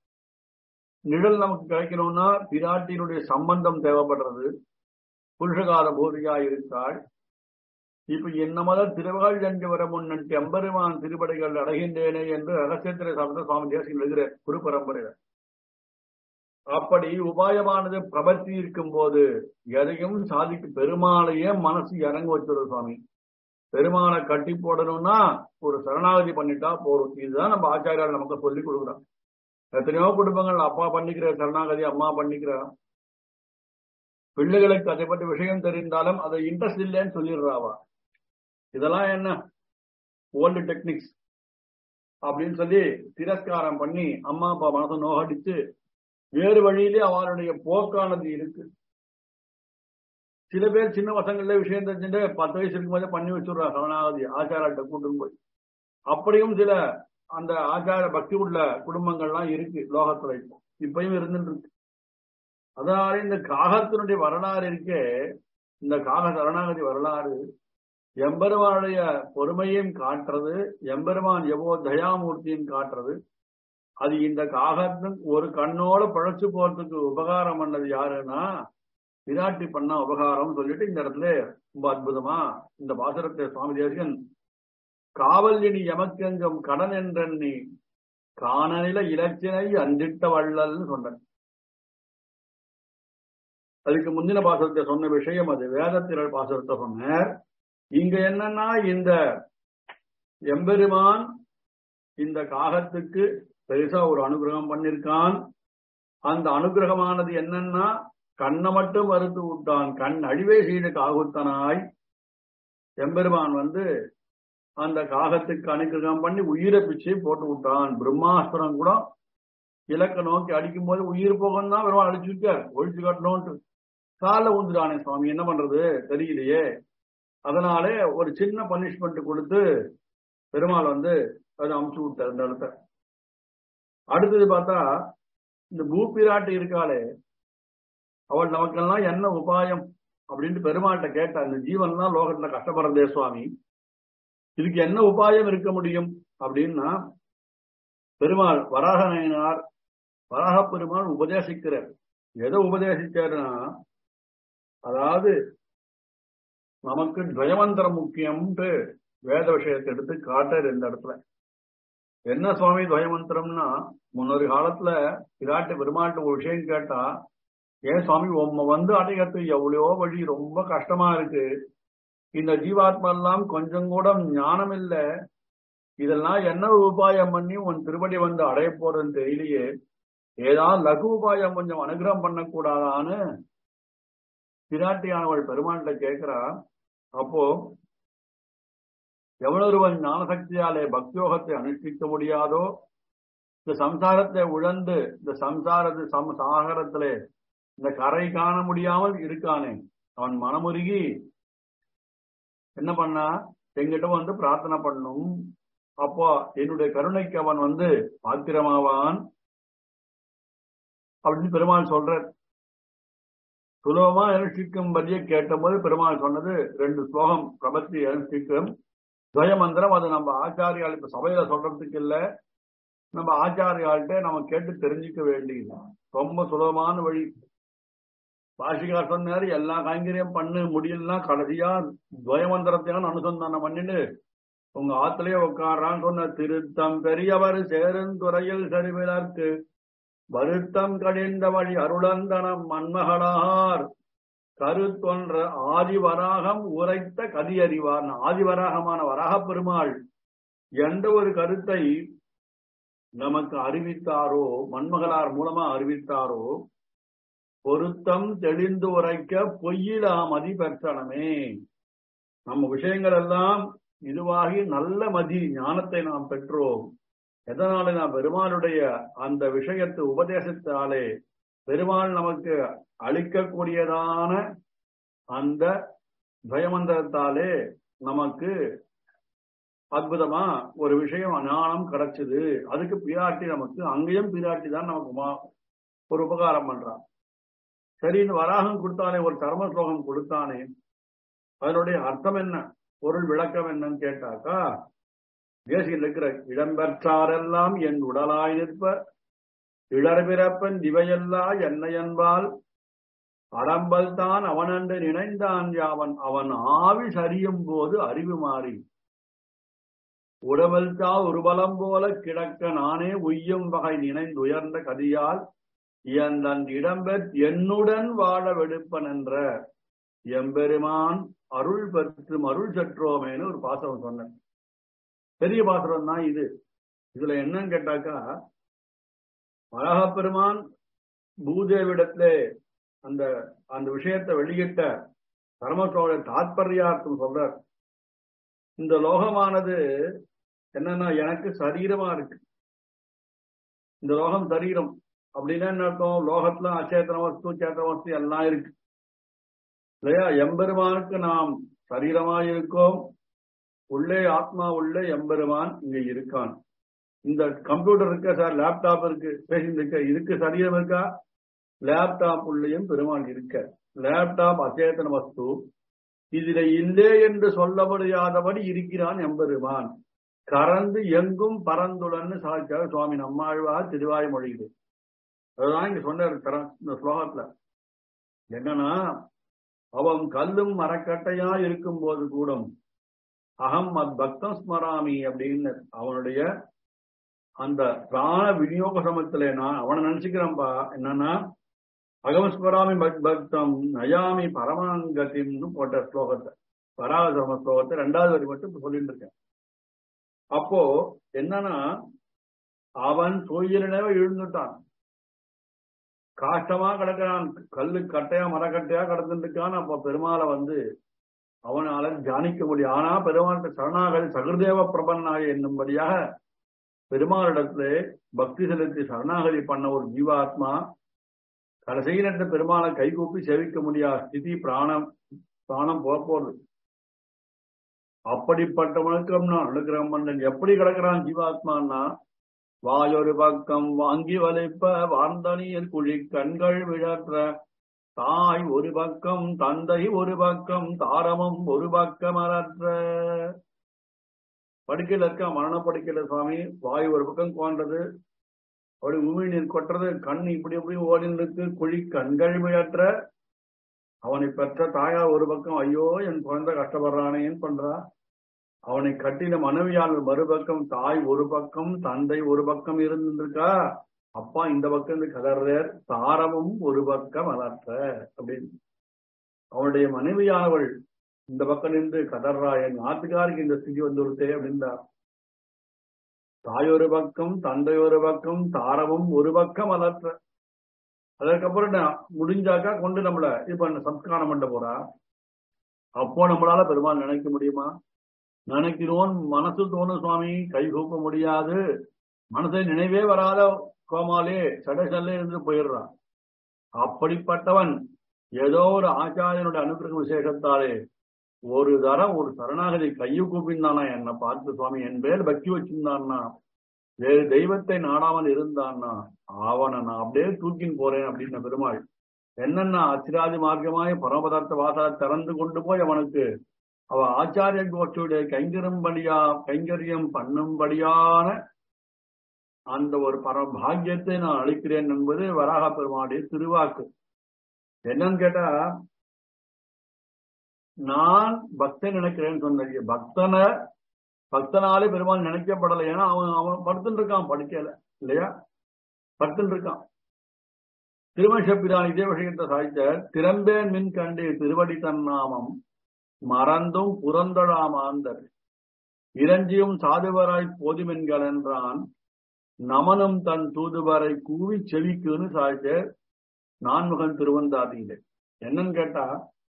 நிழல் நமக்கு கிடைக்கணும்னா பிராட்டியினுடைய சம்பந்தம் தேவைப்படுறது புருஷகால போதியா இருக்காள் இப்ப என்ன மத திருவகள் என்று வர முன்னன் எம்பெருமான் திருப்படைகள் அடைகின்றேனே என்று ரகசியத்திரை சாப்பிட்ட சுவாமி தேசியம் எழுதுகிற குரு பரம்பரையில அப்படி உபாயமானது பிரபத்தி இருக்கும் போது எதையும் சாதிக்கு பெருமாளையே மனசு இறங்க வச்சுடுறது சுவாமி பெருமானை கட்டி போடணும்னா ஒரு சரணாகதி பண்ணிட்டா போறோம் இதுதான் நம்ம ஆச்சாரியால் நமக்கு சொல்லி கொடுக்குறோம் எத்தனையோ குடும்பங்கள் அப்பா பண்ணிக்கிற சரணாகதி அம்மா பண்ணிக்கிற பிள்ளைகளுக்கு அதை பற்றி விஷயம் தெரிந்தாலும் அதை இன்ட்ரெஸ்ட் இல்லைன்னு சொல்லிடுறாவா இதெல்லாம் என்ன ஓல்டு டெக்னிக்ஸ் அப்படின்னு சொல்லி திரஸ்காரம் பண்ணி அம்மா அப்பா மனசை நோகடிச்சு வேறு வழியிலே அவளுடைய போக்கானது இருக்கு சில பேர் சின்ன பசங்கள்ல விஷயம் தெரிஞ்சுட்டு பத்து வயசு இருக்கும்போதே பண்ணி வச்சுடுறா சரணாகதி ஆச்சாராட்ட கூட்டும் போய் அப்படியும் சில அந்த ஆச்சார பக்தி உள்ள குடும்பங்கள்லாம் இருக்கு லோகத்துல இப்போ இப்பயும் இருந்துட்டு இருக்கு அதனால இந்த காகத்தினுடைய வரலாறு இருக்கே இந்த காக சரணாகதி வரலாறு எம்பெருமானுடைய பொறுமையும் காட்டுறது எம்பெருமான் எவ்வளோ தயாமூர்த்தியும் காட்டுறது அது இந்த காகத்துக்கு ஒரு கண்ணோட பழச்சு போறதுக்கு உபகாரம் பண்ணது யாருன்னா விராட்டி பண்ண உபகாரம் சொல்லிட்டு இந்த இடத்துல ரொம்ப அற்புதமா இந்த பாசுரத்தை சுவாமி தேசிகன் காவல்யனி எமக்கெங்கும் கடன் என்றெண்ணி காணநில இலச்சினை அந்திட்ட வள்ளல்னு சொன்னார் அதுக்கு முந்தின பாசுரத்தை சொன்ன விஷயம் அது வேதத்திரள் பாசுரத்தை சொன்னார் இங்க என்னன்னா இந்த எம்பெருமான் இந்த காகத்துக்கு பெருசா ஒரு அனுகிரகம் பண்ணிருக்கான் அந்த அனுகிரகமானது என்னன்னா கண்ணை மட்டும் மறுத்து விட்டான் கண் அழிவே செய்த காகுத்தனாய் எம்பெருமான் வந்து அந்த காகத்துக்கு அனுகிரகம் பண்ணி உயிரை பிச்சை போட்டு விட்டான் பிரம்மாஸ்திரம் கூட இலக்க நோக்கி அடிக்கும் போது உயிர் போகணும் தான் பெருமாள் அடிச்சுட்டார் ஒழிச்சு காட்டணும்ட்டு கால ஊந்துட்டானே சுவாமி என்ன பண்றது தெரியலையே அதனாலே ஒரு சின்ன பனிஷ்மெண்ட் கொடுத்து பெருமாள் வந்து அதை அமுச்சு விட்டார் இந்த இடத்த அடுத்தது பார்த்தா இந்த பூப்பிராட்டி இருக்காளே அவள் நமக்கெல்லாம் என்ன உபாயம் அப்படின்ட்டு பெருமாள்கிட்ட கேட்டா இந்த ஜீவன்லாம் லோகத்துல கஷ்டப்படுறதே சுவாமி இதுக்கு என்ன உபாயம் இருக்க முடியும் அப்படின்னா பெருமாள் வராக நயனார் வராக பெருமாள் உபதேசிக்கிறார் எதை உபதேசிச்சாருன்னா அதாவது நமக்கு துவயமந்திரம் முக்கியம்ட்டு வேத விஷயத்தை எடுத்து காட்டார் இந்த இடத்துல என்ன சுவாமி துவயமந்திரம்னா முன்னொரு காலத்துல பிராட்டு பெருமாள்கிட்ட ஒரு விஷயம் கேட்டா ஏன் சுவாமி உம்ம வந்து அடையறதுக்கு எவ்வளவோ வழி ரொம்ப கஷ்டமா இருக்கு இந்த ஜீவாத்மா எல்லாம் கொஞ்சம் கூட ஞானம் இல்ல இதெல்லாம் என்ன உபாயம் பண்ணி உன் திருப்படி வந்து அடைய போறதுன்னு தெரியலையே ஏதாவது லகு உபாயம் கொஞ்சம் அனுகிரகம் பண்ணக்கூடாதான்னு பிராட்டியானவள் பெருமாள்கிட்ட கேட்கிறா அப்போ எவ்வளொருவன் ஞானசக்தியாலே பக்தியோகத்தை அனுஷ்டிக்க முடியாதோ இந்த சம்சாரத்தை உழந்து இந்த சம்சாரத்து சம் சாகரத்திலே இந்த கரை காண முடியாமல் இருக்கானே அவன் மனமுருகி என்ன பண்ணா எங்கிட்ட வந்து பிரார்த்தனை பண்ணும் அப்போ என்னுடைய கருணைக்கு அவன் வந்து பாத்திரமாவான் அப்படின்னு பெருமாள் சொல்ற சுலபமா அனுஷ்டிக்கும் பதியை கேட்டபோது பெருமாள் சொன்னது ரெண்டு ஸ்லோகம் பிரபத்தி அனுஷ்டிக்கும் துவயமந்திரம் அது நம்ம ஆச்சாரியால் இப்ப சபையில சொல்றதுக்கு இல்ல நம்ம ஆச்சாரியாள்கிட்ட நம்ம கேட்டு தெரிஞ்சுக்க வேண்டியது ரொம்ப சுலபமான வழி பாஷிகார் சொன்னாரு எல்லா கைங்கரியம் பண்ணு முடியலன்னா கடைசியா துவயமந்திரத்தையும் அனுசந்தானம் பண்ணிட்டு உங்க ஆத்திலேயே உட்காரான்னு சொன்ன திருத்தம் பெரியவர் சேருந்துறையில் சரிவிலர்க்கு வருத்தம் கடிந்த வழி அருளந்தனம் மன்மகளார் கருத்தொன்ற ஆதிவராகம் உரைத்த கதியறிவார் ஆதிவராகமான வராக பெருமாள் எந்த ஒரு கருத்தை நமக்கு அறிவித்தாரோ மன்மகளார் மூலமா அறிவித்தாரோ பொருத்தம் தெளிந்து உரைக்க பொய்யிலா மதி பெற்றனமே நம்ம விஷயங்கள் எல்லாம் இதுவாகி நல்ல மதி ஞானத்தை நாம் பெற்றோம் எதனால நாம் பெருமாளுடைய அந்த விஷயத்தை உபதேசத்தாலே பெருமாள் நமக்கு அளிக்கக்கூடியதான அந்த பயமந்திரத்தாலே நமக்கு அற்புதமா ஒரு விஷயம் ஞானம் கிடைச்சது அதுக்கு பிராட்டி நமக்கு அங்கேயும் பிராட்டி தான் நமக்கு ஒரு உபகாரம் பண்றான் சரி இந்த வராகம் கொடுத்தானே ஒரு கர்ம ஸ்லோகம் கொடுத்தானே அதனுடைய அர்த்தம் என்ன பொருள் விளக்கம் என்னன்னு கேட்டாக்கா தேசியில் இருக்கிற இடம்பெற்றாரெல்லாம் என் உடலாய் நிற்ப இளர்பிறப்பன் இவையெல்லா என்ன என்பால் அடம்பல் தான் அவனன்று நினைந்தான் யாவன் அவன் ஆவி சரியும் போது அறிவு மாறி உடவல்தா உருபலம் போல கிடக்க நானே உய்யும் வகை நினைந்து உயர்ந்த கதியால் இயந்தன் இடம்பெற் என்னுடன் வாழ வெடுப்பன் என்ற எம்பெருமான் அருள் பெற்றும் அருள் சற்றோமேன்னு ஒரு பாசனம் சொன்னேன் பெரிய பாசுரம் தான் இது இதுல என்னன்னு கேட்டாக்கா அழகப்பெருமான் பூதேவிடத்திலே அந்த அந்த விஷயத்தை வெளியிட்ட பரமசோழ தாத்பரியார்த்தம் சொல்றார் இந்த லோகமானது என்னன்னா எனக்கு சரீரமா இருக்கு இந்த லோகம் சரீரம் அப்படின்னா என்ன அர்த்தம் லோகத்துல அச்சேத்தன வஸ்து சேத்தன வஸ்து எல்லாம் இருக்கு இல்லையா எம்பெருமானுக்கு நாம் சரீரமா இருக்கோம் உள்ளே ஆத்மா உள்ளே எம்பெருமான் இங்க இருக்கான் இந்த கம்ப்யூட்டர் இருக்க சார் லேப்டாப் இருக்கு பேசிட்டு இருக்க இதுக்கு சரீரம் இருக்கா லேப்டாப் உள்ளேயும் பெருமான் இருக்க லேப்டாப் அச்சேதன வஸ்து இதுல இல்லே என்று சொல்ல முடியாதபடி இருக்கிறான் எம்பெருமான் கறந்து எங்கும் பரந்துடன்னு சாதிச்சார் சுவாமி நம்மாழ்வார் திருவாய் மொழியுது அதுதான் இங்க சொன்னார் தர- இந்த ஸ்லோகத்துல என்னன்னா அவன் கல்லும் மரக்கட்டையா இருக்கும் போது கூட அகம் அத் பக்தம் ஸ்மராமி அப்படின்னு அவனுடைய அந்த பிராண விநியோக சமத்துல நான் அவனை நினைச்சுக்கிறேன்பா என்னன்னா அகமஸ்மராமி பக் பக்தம் நயாமி பரமாங்கத்தின்னு போட்ட ஸ்லோகத்தை பராதர்ம ஸ்லோகத்தை ரெண்டாவது வரி மட்டும் இப்ப சொல்லிட்டு இருக்கேன் அப்போ என்னன்னா அவன் சோயிலனவே எழுந்துட்டான் காஷ்டமா கிடக்கிறான் கல்லு கட்டையா மரக்கட்டையா கிடந்துட்டு இருக்கான் அப்ப பெருமாளை வந்து அவனால தியானிக்க முடியும் ஆனா பெருமாள்கிட்ட சரணாகதி சகுர்தேவ பிரபன்னாய என்னும்படியாக பெருமாளிடத்துல பக்தி செலுத்தி சரணாகதி பண்ண ஒரு ஜீவாத்மா கடைசியில பெருமாளை கைகூப்பி சேவிக்க முடியாத ஸ்திதி பிராணம் பிராணம் போக போறது அப்படிப்பட்டவனுக்கு நான் அனுகிரகம் பண்ணேன் எப்படி கிடக்கிறான் ஜீவாத்மான்னா வாயொரு பக்கம் வாங்கி வலிப்ப வார்ந்தனியர் குழி கண்கள் விழற்ற தாய் ஒரு பக்கம் தந்தை ஒரு பக்கம் தாரமும் ஒரு பக்கம் அறற்ற படுக்கையில இருக்க மரண படுக்கையில சுவாமி வாய் ஒரு பக்கம் கோன்றது அப்படி உமி நீர் கொட்டுறது கண் இப்படி இப்படி ஓடின்னு இருக்கு குழி கண்கள் விழற்ற அவனை பெற்ற தாயா ஒரு பக்கம் ஐயோ என் குழந்தை கஷ்டப்படுறானேன்னு பண்றா அவனை கட்டின மனைவியால் மறுபக்கம் தாய் ஒரு பக்கம் தந்தை ஒரு பக்கம் இருந்திருக்கா அப்பா இந்த பக்கம் இருந்து கதறார் தாரமும் ஒரு பக்கம் அலற்ற அப்படின்னு அவனுடைய மனைவியானவள் இந்த பக்கம் நின்று கதறா என் ஆத்துக்காருக்கு இந்த ஸ்திதி வந்துருத்தே அப்படின்றா தாய் ஒரு பக்கம் தந்தை ஒரு பக்கம் தாரமும் ஒரு பக்கம் அலற்ற அதற்கப்புறம் நான் முடிஞ்சாக்கா கொண்டு நம்மள இப்ப சம்ஸ்காரம் பண்ண போறா அப்போ நம்மளால பெருமாள் நினைக்க முடியுமா நினைக்கிறோம் மனசு தோணும் சுவாமி கை கூப்ப முடியாது மனசை நினைவே வராத கோமாலே சடசல்ல இருந்து போயிடுறான் அப்படிப்பட்டவன் ஏதோ ஒரு ஆச்சாரியனுடைய அனுகிரக விசேஷத்தாலே ஒரு தரம் ஒரு சரணாகதி கையை கூப்பிந்தானா என்னை பார்த்து சுவாமி என் பேர் பக்தி வச்சிருந்தான்னா வேறு தெய்வத்தை நாடாமல் இருந்தான்னா அவனை நான் அப்படியே தூக்கின்னு போறேன் அப்படின்ன பெருமாள் என்னன்னா அச்சிராதி மார்க்கமாய் பரமபதார்த்த வாசா திறந்து கொண்டு போய் அவனுக்கு அவ ஆச்சாரிய கோஷ்டியுடைய கைங்கரும்படியா கைங்கரியம் பண்ணும்படியான அந்த ஒரு பரம பாக்கியத்தை நான் அளிக்கிறேன் என்பது வராக பெருமாளுடைய திருவாக்கு என்னன்னு கேட்டா நான் பக்தன் நினைக்கிறேன்னு சொன்ன பக்தனை பக்தனாலே பெருமாள் நினைக்கப்படலை ஏன்னா அவன் அவன் படுத்துட்டு இருக்கான் படிக்கல இல்லையா படுத்துட்டு இருக்கான் திருமஷப்பிரான் இதே விஷயத்தை சாய்த்த திறம்பேன் மின் கண்டு திருவடி தன்னாமம் மறந்தும் புறந்தொழாமாந்தர் இறஞ்சியும் சாதுவராய் போதுமென்கள் என்றான் நமனும் தன் தூதுவரை கூவி செவிக்குன்னு சாய்த்த நான்முகன் திருவந்தாதியில என்னன்னு கேட்டா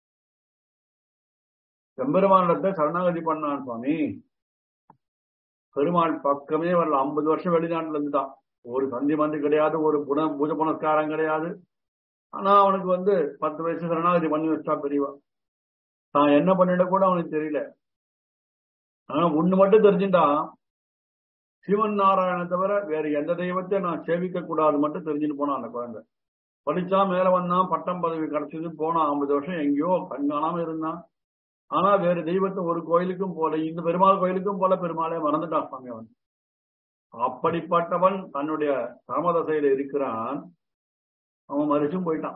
செம்பெருமானிடத்தை சரணாகதி பண்ணான் சுவாமி பெருமாள் பக்கமே வரல ஐம்பது வருஷம் வெளிநாட்டுல இருந்துட்டான் ஒரு சந்தி மந்தி கிடையாது ஒரு புன பூஜை புனஸ்காரம் கிடையாது ஆனா அவனுக்கு வந்து பத்து வயசு சரணாகதி பண்ணி வச்சா பெரியவா தான் என்ன பண்ணிட கூட அவனுக்கு தெரியல ஆனா ஒண்ணு மட்டும் தெரிஞ்சுட்டான் சிவன் நாராயண தவிர வேற எந்த தெய்வத்தை நான் சேவிக்க கூடாது மட்டும் தெரிஞ்சுட்டு போனான் அந்த குழந்தை படிச்சா மேல வந்தான் பட்டம் பதவி கிடைச்சது போனான் ஐம்பது வருஷம் எங்கேயோ கண்காணாம இருந்தான் ஆனா வேற தெய்வத்தை ஒரு கோயிலுக்கும் போல இந்த பெருமாள் கோயிலுக்கும் போல பெருமாளே மறந்துட்டான் சுவாமி அவன் அப்படிப்பட்டவன் தன்னுடைய சமதசையில இருக்கிறான் அவன் மறிச்சும் போயிட்டான்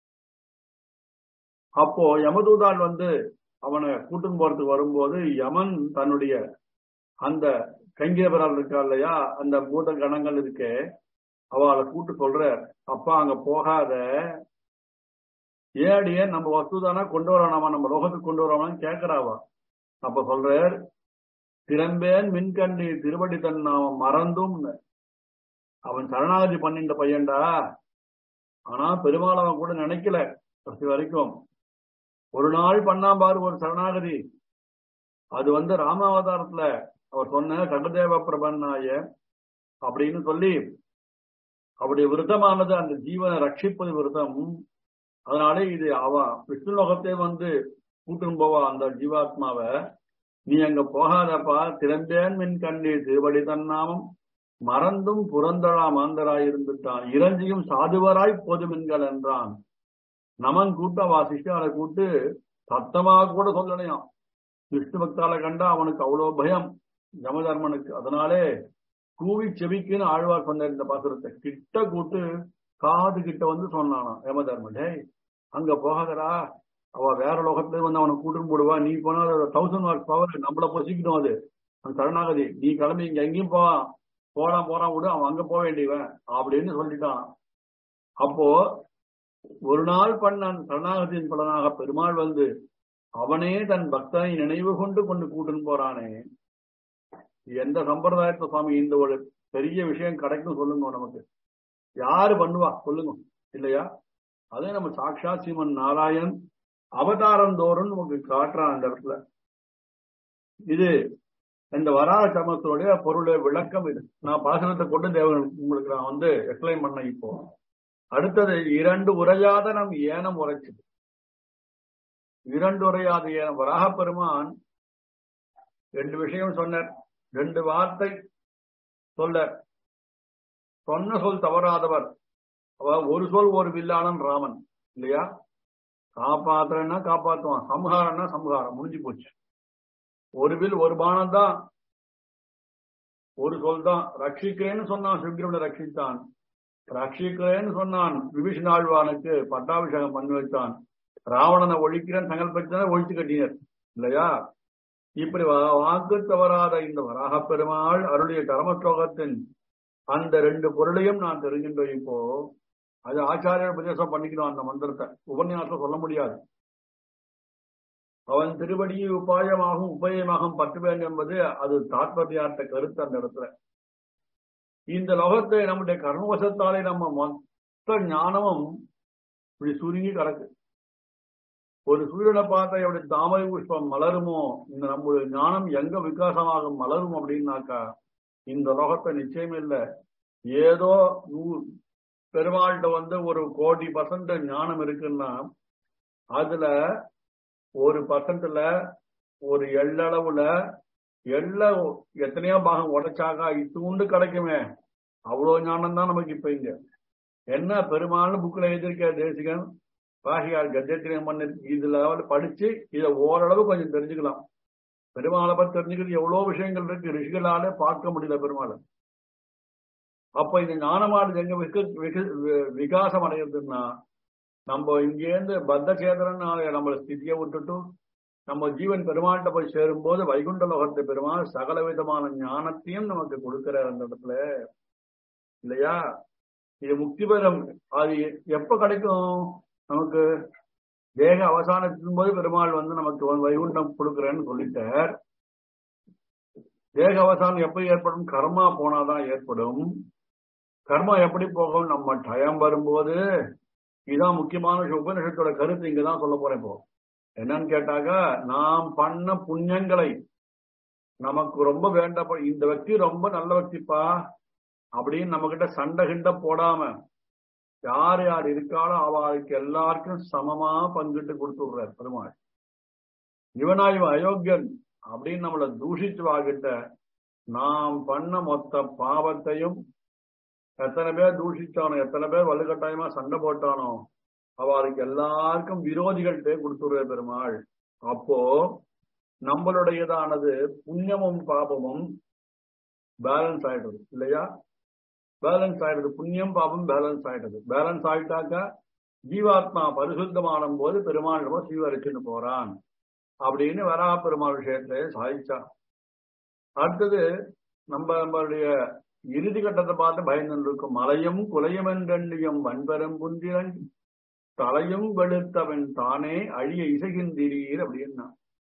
அப்போ யமதூதாள் வந்து அவனை கூட்டும் போறதுக்கு வரும்போது யமன் தன்னுடைய அந்த கைங்கேபரால் இருக்கா இல்லையா அந்த பூத கணங்கள் இருக்கே அவளை கூட்டு சொல்ற அப்பா அங்க போகாத ஏடி ஏன் நம்ம வஸ்து தானே கொண்டு வரோனாமா நம்ம லோகத்துக்கு கொண்டு வரோமான்னு கேட்கறாவா அப்ப சொல்றார் திறம்பேன் மின்கண்டி திருவடி தன் நாம மறந்தும் அவன் சரணாகதி பண்ணிட்ட பையன்டா ஆனா பெருமாள் அவன் கூட நினைக்கல கடைசி வரைக்கும் ஒரு நாள் பண்ணா பாரு ஒரு சரணாகதி அது வந்து ராமாவதாரத்துல அவர் சொன்ன சகதேவ பிரபன்னாய அப்படின்னு சொல்லி அவருடைய விரதமானது அந்த ஜீவனை ரட்சிப்பது விரதம் அதனாலே இது அவ விஷ்ணு லோகத்தை வந்து கூட்டுன்னு போவா அந்த ஜீவாத்மாவை நீ அங்க போகாதப்பா திறந்தேன் மின் கண்ணி திருவடி தன்னாமம் மறந்தும் புறந்தழா மாந்தராய் இருந்துட்டான் இறஞ்சியும் சாதுவராய் போதுமென்கள் என்றான் நமன் கூட்ட வா சிஷ்யாரை கூட்டு சத்தமா கூட சொல்லலையாம் விஷ்ணு பக்தால கண்டா அவனுக்கு அவ்வளவு பயம் யமதர்மனுக்கு அதனாலே கூவி செவிக்குன்னு ஆழ்வார் சொன்ன இந்த பாசுரத்தை கிட்ட கூட்டு காது கிட்ட வந்து சொன்னானா யமதர்மன் டேய் அங்க போகாதடா அவ வேற லோகத்துல வந்து அவனை கூட்டுன்னு போடுவா நீ போனா தௌசண்ட் வாட் பவர் நம்மள பொசிக்கணும் அது அந்த சரணாகதி நீ கிளம்பி இங்க எங்கேயும் போ போறான் போறான் விடு அவன் அங்க போக வேண்டியவன் அப்படின்னு சொல்லிட்டான் அப்போ ஒரு நாள் பண்ண சரணாகதியின் பலனாக பெருமாள் வந்து அவனே தன் பக்தனை நினைவு கொண்டு கொண்டு கூட்டுன்னு போறானே எந்த சம்பிரதாயத்தை சுவாமி இந்த ஒரு பெரிய விஷயம் கிடைக்கும் சொல்லுங்க நமக்கு யாரு பண்ணுவா சொல்லுங்க இல்லையா அதே நம்ம சாக்ஷா சீமன் நாராயண் அவதாரம் தோறும் நமக்கு காட்டுறான் அந்த இடத்துல இது இந்த வராக சமத்துடைய பொருளுடைய விளக்கம் இது நான் பாசனத்தை கொண்டு தேவன் உங்களுக்கு நான் வந்து எக்ஸ்பிளைன் பண்ண இப்போ அடுத்தது இரண்டு உரையாத நம் ஏனம் உரைச்சது இரண்டு உரையாத ஏனம் வராக பெருமான் ரெண்டு விஷயம் சொன்னார் ரெண்டு வார்த்தை சொல்ல சொன்ன சொல் தவறாதவர் அவ ஒரு சொல் ஒரு வில்லாளன் ராமன் இல்லையா காப்பாத்துறன்னா காப்பாத்துவான் சம்ஹாரம்னா சம்ஹாரம் முடிஞ்சு போச்சு ஒரு வில் ஒரு பானம் தான் ஒரு சொல் தான் ரட்சிக்கிறேன்னு சொன்னான் சுக்ரவனை ரட்சித்தான் ரட்சிக்கிறேன்னு சொன்னான் விபீஷணாழ்வானுக்கு பட்டாபிஷேகம் பண்ணி வைத்தான் ராவணனை ஒழிக்கிறேன் சங்கல்பத்தான ஒழிச்சு கட்டினர் இல்லையா இப்படி வாக்கு தவறாத இந்த வராக பெருமாள் அருளிய கர்மஸ்லோகத்தின் அந்த ரெண்டு பொருளையும் நான் தெரிஞ்சின்றோம் இப்போ அது ஆச்சாரிய உபதேசம் பண்ணிக்கணும் அந்த மந்திரத்தை உபன்யாசம் சொல்ல முடியாது அவன் திருவடியை உபாயமாகவும் உபயமாகவும் பற்ற வேண்டும் என்பது அது தாத்பரியார்த்த கருத்து அந்த இடத்துல இந்த லோகத்தை நம்முடைய கர்மவசத்தாலே நம்ம மொத்த ஞானமும் இப்படி சுருங்கி கிடக்கு ஒரு சூரியனை பார்த்தா எப்படி தாமரை புஷ்பம் மலருமோ இந்த நம்முடைய ஞானம் எங்க விகாசமாக மலரும் அப்படின்னாக்கா இந்த லோகத்தை நிச்சயம் இல்லை ஏதோ நூறு பெருமாள்கிட்ட வந்து ஒரு கோடி பர்சன்ட் ஞானம் இருக்குன்னா அதுல ஒரு பர்சன்ட்ல ஒரு எள்ளளவுல எள்ள எத்தனையோ பாகம் உடைச்சாக்கா இத்துண்டு கிடைக்குமே அவ்வளவு ஞானம் தான் நமக்கு இப்ப இங்க என்ன பெருமாள்னு புக்ல எழுதியிருக்க தேசிகன் பாஷியார் கஜத்திரியம் பண்ணி இதுல படிச்சு இதை ஓரளவு கொஞ்சம் தெரிஞ்சுக்கலாம் பெருமாளை பத்தி தெரிஞ்சுக்கிறது எவ்வளவு விஷயங்கள் இருக்கு ரிஷிகளாலே பார்க்க முடியல பெருமாளை அப்ப இந்த ஞானமானது எங்க விகாசம் அடையிறதுன்னா நம்ம இங்கேருந்து பத்த சேதரன் நம்மள ஸ்திதியை விட்டுட்டு நம்ம ஜீவன் பெருமாள்கிட்ட போய் சேரும் போது வைகுண்ட லோகத்தை பெருமாள் சகல விதமான ஞானத்தையும் நமக்கு கொடுக்கிறார் அந்த இடத்துல இல்லையா இது முக்தி பெறும் அது எப்ப கிடைக்கும் நமக்கு தேக அவசானத்தின் போது பெருமாள் வந்து நமக்கு வைகுண்டம் கொடுக்கிறேன்னு சொல்லிட்டார் தேக அவசானம் எப்ப ஏற்படும் கர்மா போனாதான் ஏற்படும் கர்மா எப்படி போகும் நம்ம டயம் வரும்போது இதுதான் முக்கியமான உபநிஷத்தோட கருத்து இங்கதான் சொல்ல போறேன் இப்போ என்னன்னு கேட்டாக்கா நாம் பண்ண புண்ணியங்களை நமக்கு ரொம்ப வேண்டப்ப இந்த వ్యక్తి ரொம்ப நல்ல వ్యక్తిப்பா அப்படின்னு நம்ம கிட்ட சண்டை கிண்ட போடாம யார் யார் இருக்காளோ அவளுக்கு எல்லாருக்கும் சமமா பங்கிட்டு கொடுத்து விடுறார் பெருமாள் இவனா இவன் அயோக்கியன் அப்படின்னு நம்மளை தூஷிச்சு வாகிட்ட நாம் பண்ண மொத்த பாவத்தையும் எத்தனை பேர் தூஷிச்சானோ எத்தனை பேர் வலுக்கட்டாயமா சண்டை போட்டானோ அவளுக்கு எல்லாருக்கும் விரோதிகள்கிட்ட கொடுத்துருவார் பெருமாள் அப்போ நம்மளுடையதானது புண்ணியமும் பாபமும் பேலன்ஸ் ஆயிடுது இல்லையா பேலன்ஸ் ஆயிடுது புண்ணியம் பாபம் பேலன்ஸ் ஆயிடுது பேலன்ஸ் ஆயிட்டாக்கா ஜீவாத்மா பரிசுத்தமான போது பெருமாள் ரொம்ப சீவரிச்சுன்னு போறான் அப்படின்னு வரா பெருமாள் விஷயத்துல சாதிச்சா அடுத்தது நம்ம நம்மளுடைய இறுதி கட்டத்தை பார்த்து பயந்து இருக்கும் மலையும் குலையும் என்றெண்ணியும் வன்பெரும் புந்திரன் தலையும் வெளுத்தவன் தானே அழிய இசைகின்றீர் அப்படின்னா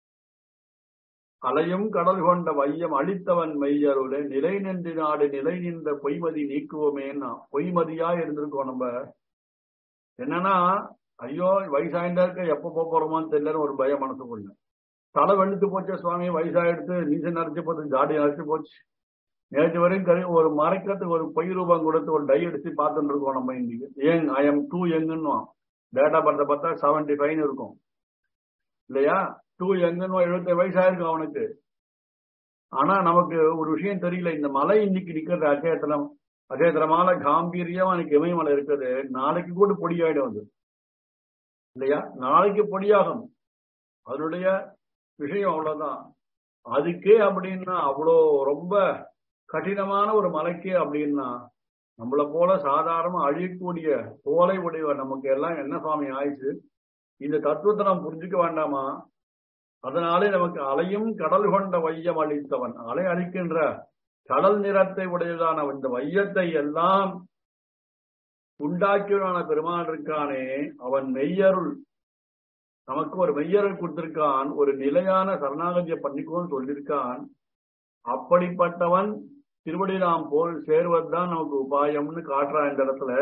அலையும் கடல் கொண்ட வையம் அழித்தவன் மெய்யருளே நிலை நின்று நாடு நிலை நின்ற பொய்மதி நீக்குவோமேன்னா பொய்மதியா இருந்திருக்கோம் நம்ம என்னன்னா ஐயோ வயசாயிண்டா இருக்க எப்ப போக போறோமான்னு தெரியலன்னு ஒரு பயம் மனசுக்குள்ள தலை வெளுத்து போச்சு சுவாமி வயசாயிடுத்து நீச நரைச்சு போச்சு ஜாடி நரைச்சு போச்சு நேற்று வரையும் கரு ஒரு மறைக்கிறதுக்கு ஒரு பொய் ரூபம் கொடுத்து ஒரு டை அடிச்சு பார்த்துட்டு இருக்கோம் நம்ம இன்னைக்கு ஏங் ஐ எம் டூ யங்குன்னு டேட்டா பர்த்தை பார்த்தா செவன்டி ஃபைவ் இருக்கும் இல்லையா டூ யங்குன்னு எழுபத்தி வயசாயிருக்கும் அவனுக்கு ஆனா நமக்கு ஒரு விஷயம் தெரியல இந்த மலை இன்னைக்கு நிக்கிறது அஜயத்தலம் அஜயத்தலமான காம்பீரியமா எனக்கு இமயமலை இருக்குது நாளைக்கு கூட பொடியாயிடும் அது இல்லையா நாளைக்கு பொடியாகும் அதனுடைய விஷயம் அவ்வளவுதான் அதுக்கே அப்படின்னா அவ்வளோ ரொம்ப கடினமான ஒரு மலைக்கு அப்படின்னா நம்மளை போல சாதாரண அழியக்கூடிய தோலை உடைய நமக்கு எல்லாம் என்ன சுவாமி ஆயிடுச்சு இந்த தத்துவத்தை நாம் புரிஞ்சுக்க வேண்டாமா அதனாலே நமக்கு அலையும் கடல் கொண்ட வையம் அளித்தவன் அலை அளிக்கின்ற கடல் நிறத்தை உடையதான இந்த வையத்தை எல்லாம் உண்டாக்கியவனான பெருமான் இருக்கானே அவன் மெய்யருள் நமக்கு ஒரு மெய்யருள் கொடுத்திருக்கான் ஒரு நிலையான சரணாகதியை பண்ணிக்கோன்னு சொல்லியிருக்கான் அப்படிப்பட்டவன் திருவடி நாம் போல் சேர்வதுதான் நமக்கு உபாயம்னு காட்டுறான் இந்த இடத்துல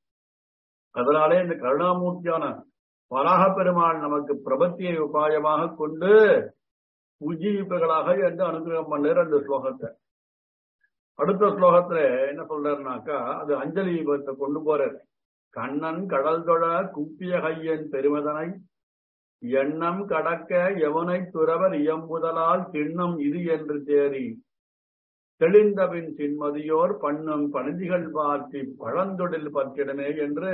அதனாலே இந்த கருணாமூர்த்தியான வராக பெருமாள் நமக்கு பிரபத்தியை உபாயமாக கொண்டு உஜ்ஜீவிப்புகளாக என்று அனுகிரகம் பண்ணார் அந்த ஸ்லோகத்தை அடுத்த ஸ்லோகத்துல என்ன சொல்றாருனாக்கா அது அஞ்சலி விபத்தை கொண்டு போறார் கண்ணன் கடல் தொழ குப்பிய கையன் பெருமதனை எண்ணம் கடக்க எவனை துறவர் இயம்புதலால் திண்ணம் இது என்று தேறி தெளிந்தபின் சின்மதியோர் பண்ணும் பணிதிகள் பார்த்தி பழந்தொழில் பற்றிடமே என்று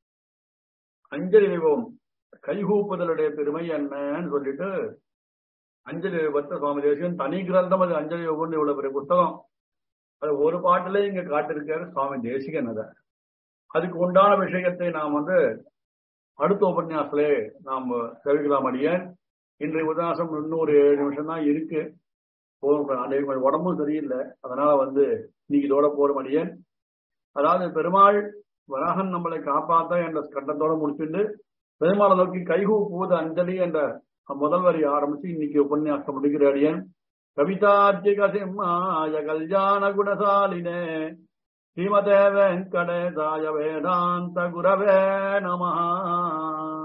அஞ்சலி விபவம் கைகூப்புதலுடைய பெருமை என்னன்னு சொல்லிட்டு அஞ்சலி விபத்த சுவாமி தேசிகன் தனி கிரந்தம் அது அஞ்சலி விபம் இவ்வளவு பெரிய புத்தகம் அது ஒரு பாட்டிலே இங்க காட்டிருக்காரு சுவாமி தேசிகன் அதை அதுக்கு உண்டான விஷயத்தை நாம் வந்து அடுத்த உபன்யாசத்திலே நாம் தெரிவிக்கலாம் அடியேன் இன்றைய உபன்யாசம் இன்னொரு ஏழு நிமிஷம் தான் இருக்கு போகும் உடம்பும் சரியில்லை அதனால வந்து இன்னைக்கு இதோட போற அடியேன் அதாவது பெருமாள் வராகன் நம்மளை காப்பாத்த என்ற கட்டத்தோட முடிச்சுட்டு பெருமாளை நோக்கி கைகூ பூத அஞ்சலி என்ற முதல் வரி ஆரம்பிச்சு இன்னைக்கு உபன்யாசம் முடிக்கிற அடியன் கவிதார்த்திக சிம்மாய கல்யாண குணசாலினே ஸ்ரீமதே வெங்கடேசாய வேதாந்த குரவே நமஹா